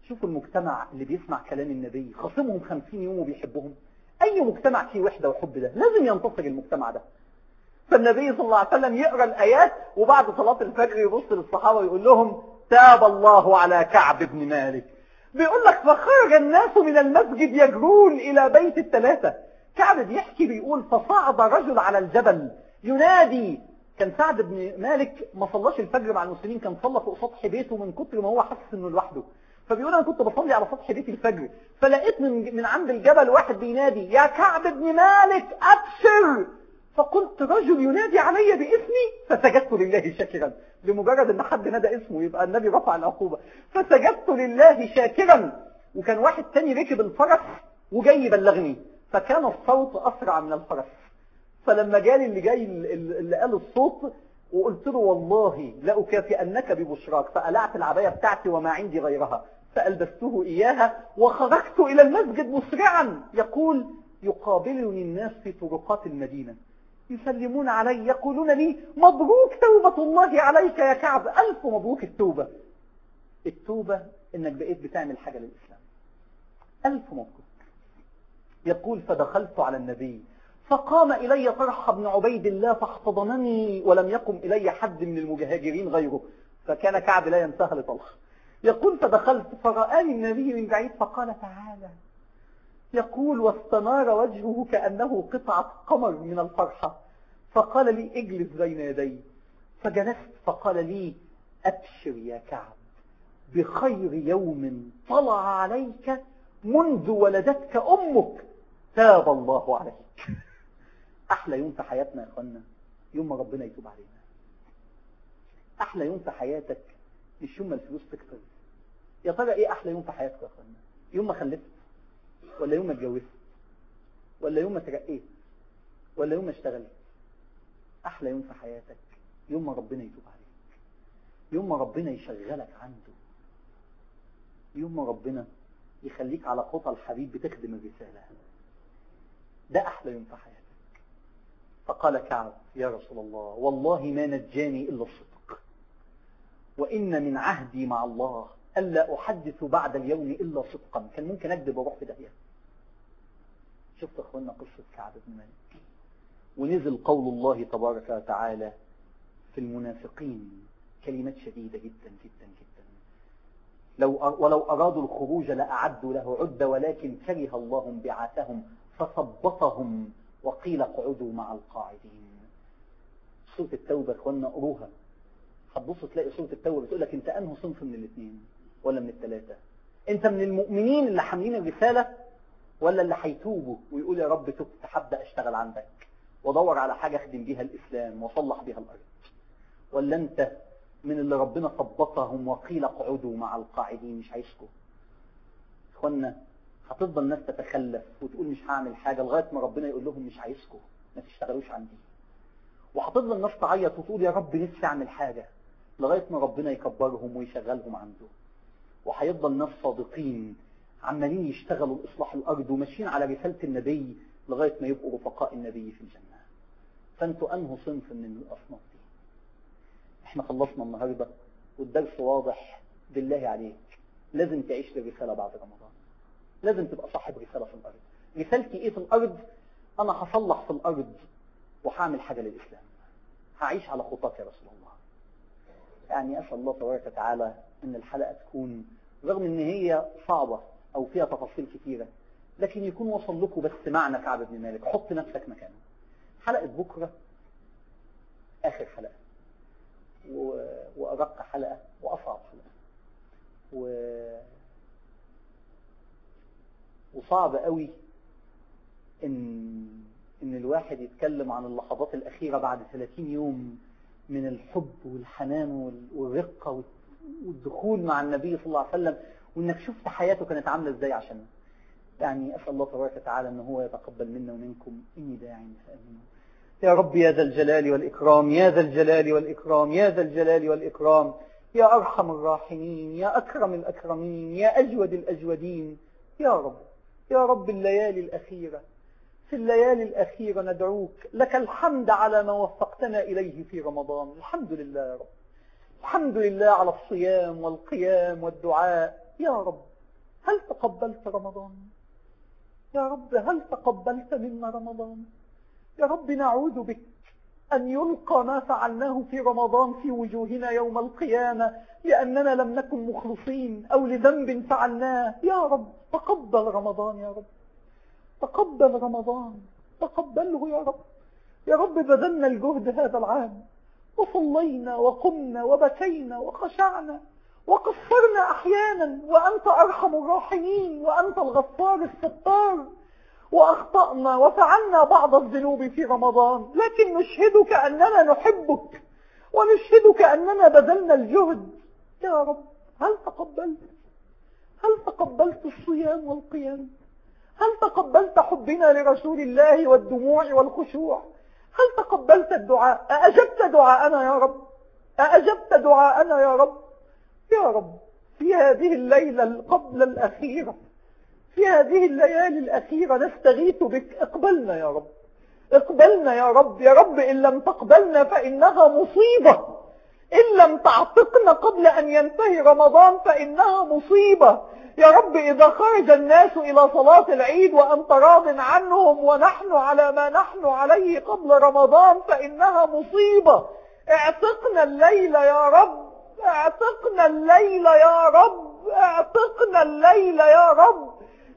شوفوا المجتمع اللي بيسمع كلام النبي خصمهم خمسين يوم وبيحبهم أي مجتمع فيه وحدة وحب ده لازم ينتصر المجتمع ده فالنبي صلى الله عليه وسلم يقرأ الآيات وبعد صلاة الفجر يبص للصحابة ويقول لهم تاب الله على كعب بن مالك بيقول لك فخرج الناس من المسجد يجرون إلى بيت الثلاثة كعب بيحكي بيقول فصعد رجل على الجبل ينادي كان سعد بن مالك ما صلاش الفجر مع المسلمين كان صلى فوق سطح بيته من كتر ما هو حاسس انه لوحده فبيقول انا كنت بصلي على سطح بيتي الفجر فلقيت من من عند الجبل واحد بينادي يا كعب بن مالك ابشر فقلت رجل ينادي علي باسمي فسجدت لله شاكرا لمجرد ان حد نادى اسمه يبقى النبي رفع العقوبة فسجدت لله شاكرا وكان واحد تاني ركب الفرس وجاي يبلغني فكان الصوت اسرع من الفرس فلما جالي اللي جاي اللي قال الصوت وقلت له والله لأكافئنك ببشراك فألعت العباية بتاعتي وما عندي غيرها فألبسته إياها وخرجت إلى المسجد مسرعا يقول يقابلني الناس في طرقات المدينة يسلمون علي يقولون لي مبروك توبة الله عليك يا كعب ألف مبروك التوبة التوبة إنك بقيت بتعمل حاجة للإسلام ألف مبروك يقول فدخلت على النبي فقام إلي طرح بن عبيد الله فاحتضنني ولم يقم إلي حد من المجاهرين غيره فكان كعب لا ينتهى لطلح يقول فدخلت فرآني النبي من بعيد فقال تعالى يقول واستنار وجهه كأنه قطعة قمر من الفرحة فقال لي اجلس بين يدي فجلست فقال لي أبشر يا كعب بخير يوم طلع عليك منذ ولدتك أمك تاب الله عليك أحلى يوم في حياتنا يا أخوانا يوم ما ربنا يتوب علينا أحلى يوم في حياتك مش يوم ما الفلوس تكتر يا ترى إيه أحلى يوم في حياتك يا أخوانا يوم ما خلفت ولا يوم ما اتجوزت ولا يوم ما ترقيت ولا يوم ما اشتغلت أحلى يوم في حياتك يوم ما ربنا يتوب عليك يوم ما ربنا يشغلك عنده يوم ما ربنا يخليك على خطى الحبيب بتخدم الرسالة ده أحلى يوم في حياتك فقال كعب يا رسول الله والله ما نجاني إلا الصدق وإن من عهدي مع الله ألا أحدث بعد اليوم إلا صدقا كان ممكن أكذب وأروح في داهية شفت أخوانا قصة كعب بن مالك ونزل قول الله تبارك وتعالى في المنافقين كلمات شديدة جدا جدا جدا لو ولو أرادوا الخروج لأعدوا له عدة ولكن كره الله انبعاثهم فثبطهم وقيل اقعدوا مع القاعدين سورة التوبة اخوانا قروها هتبص تلاقي سورة التوبة بتقول لك انت انه صنف من الاثنين ولا من الثلاثة انت من المؤمنين اللي حاملين الرسالة ولا اللي هيتوبوا ويقول يا رب تبت هبدا اشتغل عندك وادور على حاجة اخدم بيها الاسلام واصلح بيها الارض ولا انت من اللي ربنا ثبطهم وقيل اقعدوا مع القاعدين مش عايزكم اخوانا هتفضل الناس تتخلف وتقول مش هعمل حاجة لغاية ما ربنا يقول لهم مش عايزكم ما تشتغلوش عندي وهتفضل الناس تعيط وتقول يا رب نفسي اعمل حاجة لغاية ما ربنا يكبرهم ويشغلهم عنده وهيفضل ناس صادقين عمالين يشتغلوا لإصلاح الأرض وماشيين على رسالة النبي لغاية ما يبقوا رفقاء النبي في الجنة فانتوا أنهوا صنف من الأصناف دي احنا خلصنا النهاردة والدرس واضح بالله عليك لازم تعيش للرسالة بعد رمضان لازم تبقى صاحب رسالة في الأرض رسالتي ايه في الأرض انا هصلح في الأرض وهعمل حاجة للإسلام هعيش على خطاك يا رسول الله يعني أسأل الله تبارك وتعالى أن الحلقة تكون رغم أن هي صعبة أو فيها تفاصيل كثيرة لكن يكون وصل لكم بس معنى كعب بن مالك حط نفسك مكانه حلقة بكرة آخر حلقة و... وأرق حلقة وأصعب حلقة و... وصعب قوي إن إن الواحد يتكلم عن اللحظات الأخيرة بعد 30 يوم من الحب والحنان والرقة والدخول مع النبي صلى الله عليه وسلم وإنك شفت حياته كانت عاملة إزاي عشان يعني أسأل الله تبارك وتعالى أن هو يتقبل منا ومنكم إني داع فأمنوا يا رب يا ذا الجلال والإكرام يا ذا الجلال والإكرام يا ذا الجلال والإكرام يا أرحم الراحمين يا أكرم الأكرمين يا أجود الأجودين يا رب يا رب الليالي الأخيرة في الليالي الأخيرة ندعوك لك الحمد على ما وفقتنا إليه في رمضان الحمد لله يا رب الحمد لله على الصيام والقيام والدعاء يا رب هل تقبلت رمضان يا رب هل تقبلت منا رمضان يا رب نعوذ بك أن يلقى ما فعلناه في رمضان في وجوهنا يوم القيامة لأننا لم نكن مخلصين أو لذنب فعلناه يا رب تقبل رمضان يا رب تقبل رمضان تقبله يا رب يا رب بذلنا الجهد هذا العام وصلينا وقمنا وبكينا وخشعنا وقصرنا أحيانا وأنت أرحم الراحمين وأنت الغفار الستار وأخطأنا وفعلنا بعض الذنوب في رمضان لكن نشهدك أننا نحبك ونشهدك أننا بذلنا الجهد يا رب هل تقبلت هل تقبلت الصيام والقيام هل تقبلت حبنا لرسول الله والدموع والخشوع هل تقبلت الدعاء أأجبت دعاءنا يا رب أأجبت دعاءنا يا رب يا رب في هذه الليلة قبل الأخيرة في هذه الليالي الأخيرة نستغيث بك اقبلنا يا رب اقبلنا يا رب يا رب إن لم تقبلنا فإنها مصيبة إن لم تعتقنا قبل أن ينتهي رمضان فإنها مصيبة يا رب إذا خرج الناس إلى صلاة العيد وأنت راض عنهم ونحن على ما نحن عليه قبل رمضان فإنها مصيبة اعتقنا الليل يا رب اعتقنا الليل يا رب اعتقنا الليل يا رب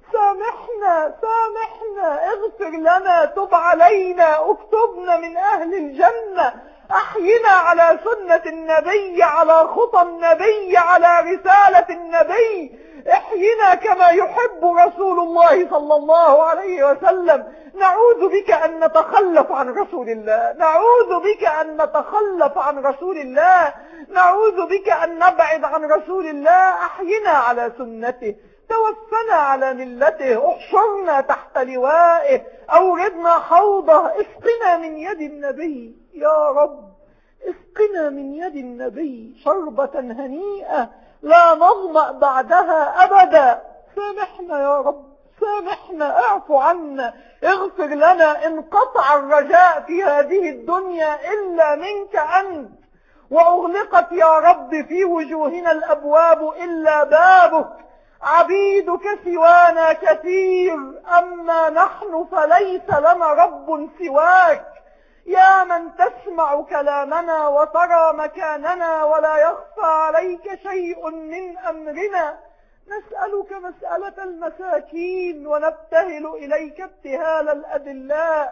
سامحنا سامحنا اغفر لنا تب علينا اكتبنا من اهل الجنة احينا على سنة النبي على خطى النبي على رسالة النبي احينا كما يحب رسول الله صلى الله عليه وسلم نعوذ بك أن نتخلف عن رسول الله نعوذ بك أن نتخلف عن رسول الله نعوذ بك أن نبعد عن رسول الله أحينا على سنته توفنا على ملته احشرنا تحت لوائه اوردنا حوضه اسقنا من يد النبي يا رب اسقنا من يد النبي شربة هنيئة لا نظمأ بعدها أبدا سامحنا يا رب سامحنا اعفو عنا اغفر لنا انقطع الرجاء في هذه الدنيا إلا منك أنت وأغلقت يا رب في وجوهنا الأبواب إلا بابك عبيدك سوانا كثير أما نحن فليس لنا رب سواك يا من تسمع كلامنا وترى مكاننا ولا يخفى عليك شيء من أمرنا نسألك مسألة المساكين ونبتهل إليك ابتهال الأدلاء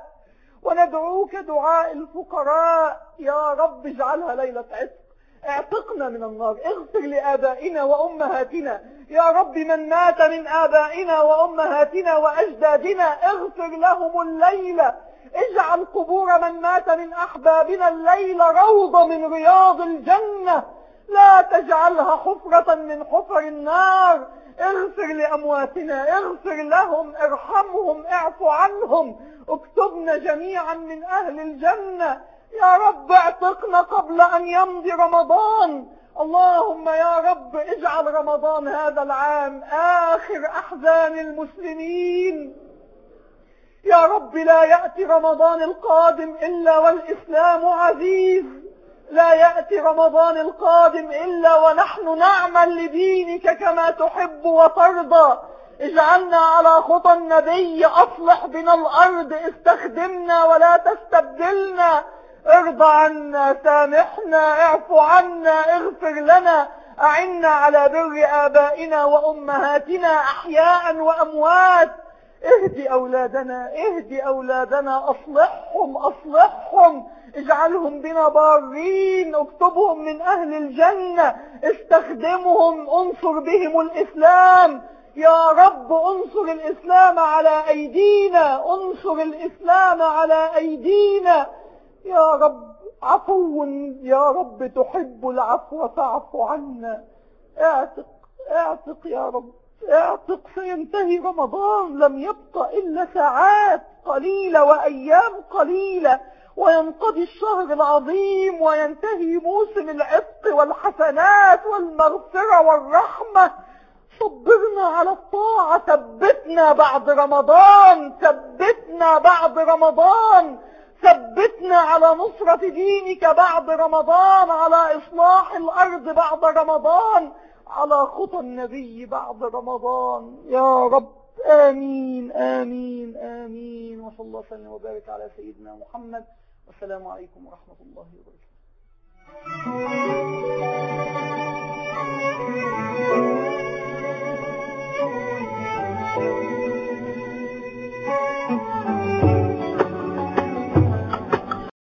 وندعوك دعاء الفقراء يا رب اجعلها ليلة عتق اعتقنا من النار اغفر لآبائنا وأمهاتنا يا رب من مات من آبائنا وأمهاتنا وأجدادنا اغفر لهم الليلة اجعل قبور من مات من أحبابنا الليل روضة من رياض الجنة لا تجعلها حفرة من حفر النار اغفر لأمواتنا اغفر لهم ارحمهم اعفو عنهم اكتبنا جميعا من أهل الجنة يا رب اعتقنا قبل أن يمضي رمضان اللهم يا رب اجعل رمضان هذا العام آخر أحزان المسلمين يا رب لا يأتي رمضان القادم إلا والإسلام عزيز لا يأتي رمضان القادم إلا ونحن نعمل لدينك كما تحب وترضى اجعلنا على خطى النبي أصلح بنا الأرض استخدمنا ولا تستبدلنا ارضى عنا سامحنا اعفو عنا اغفر لنا أعنا على بر آبائنا وأمهاتنا أحياء وأموات اهدي أولادنا اهدي أولادنا أصلحهم أصلحهم اجعلهم بنا بارين اكتبهم من أهل الجنة استخدمهم انصر بهم الإسلام يا رب انصر الإسلام على أيدينا انصر الإسلام على أيدينا يا رب عفو يا رب تحب العفو فاعف عنا اعتق اعتق يا رب اعتق سينتهي رمضان لم يبق إلا ساعات قليلة وأيام قليلة وينقضي الشهر العظيم وينتهي موسم العتق والحسنات والمغفرة والرحمة صبرنا على الطاعة ثبتنا بعد رمضان ثبتنا بعد رمضان ثبتنا على نصرة دينك بعد رمضان على إصلاح الأرض بعد رمضان على خطى النبي بعد رمضان يا رب آمين آمين آمين وصلى الله وسلم وبارك على سيدنا محمد والسلام عليكم ورحمة الله وبركاته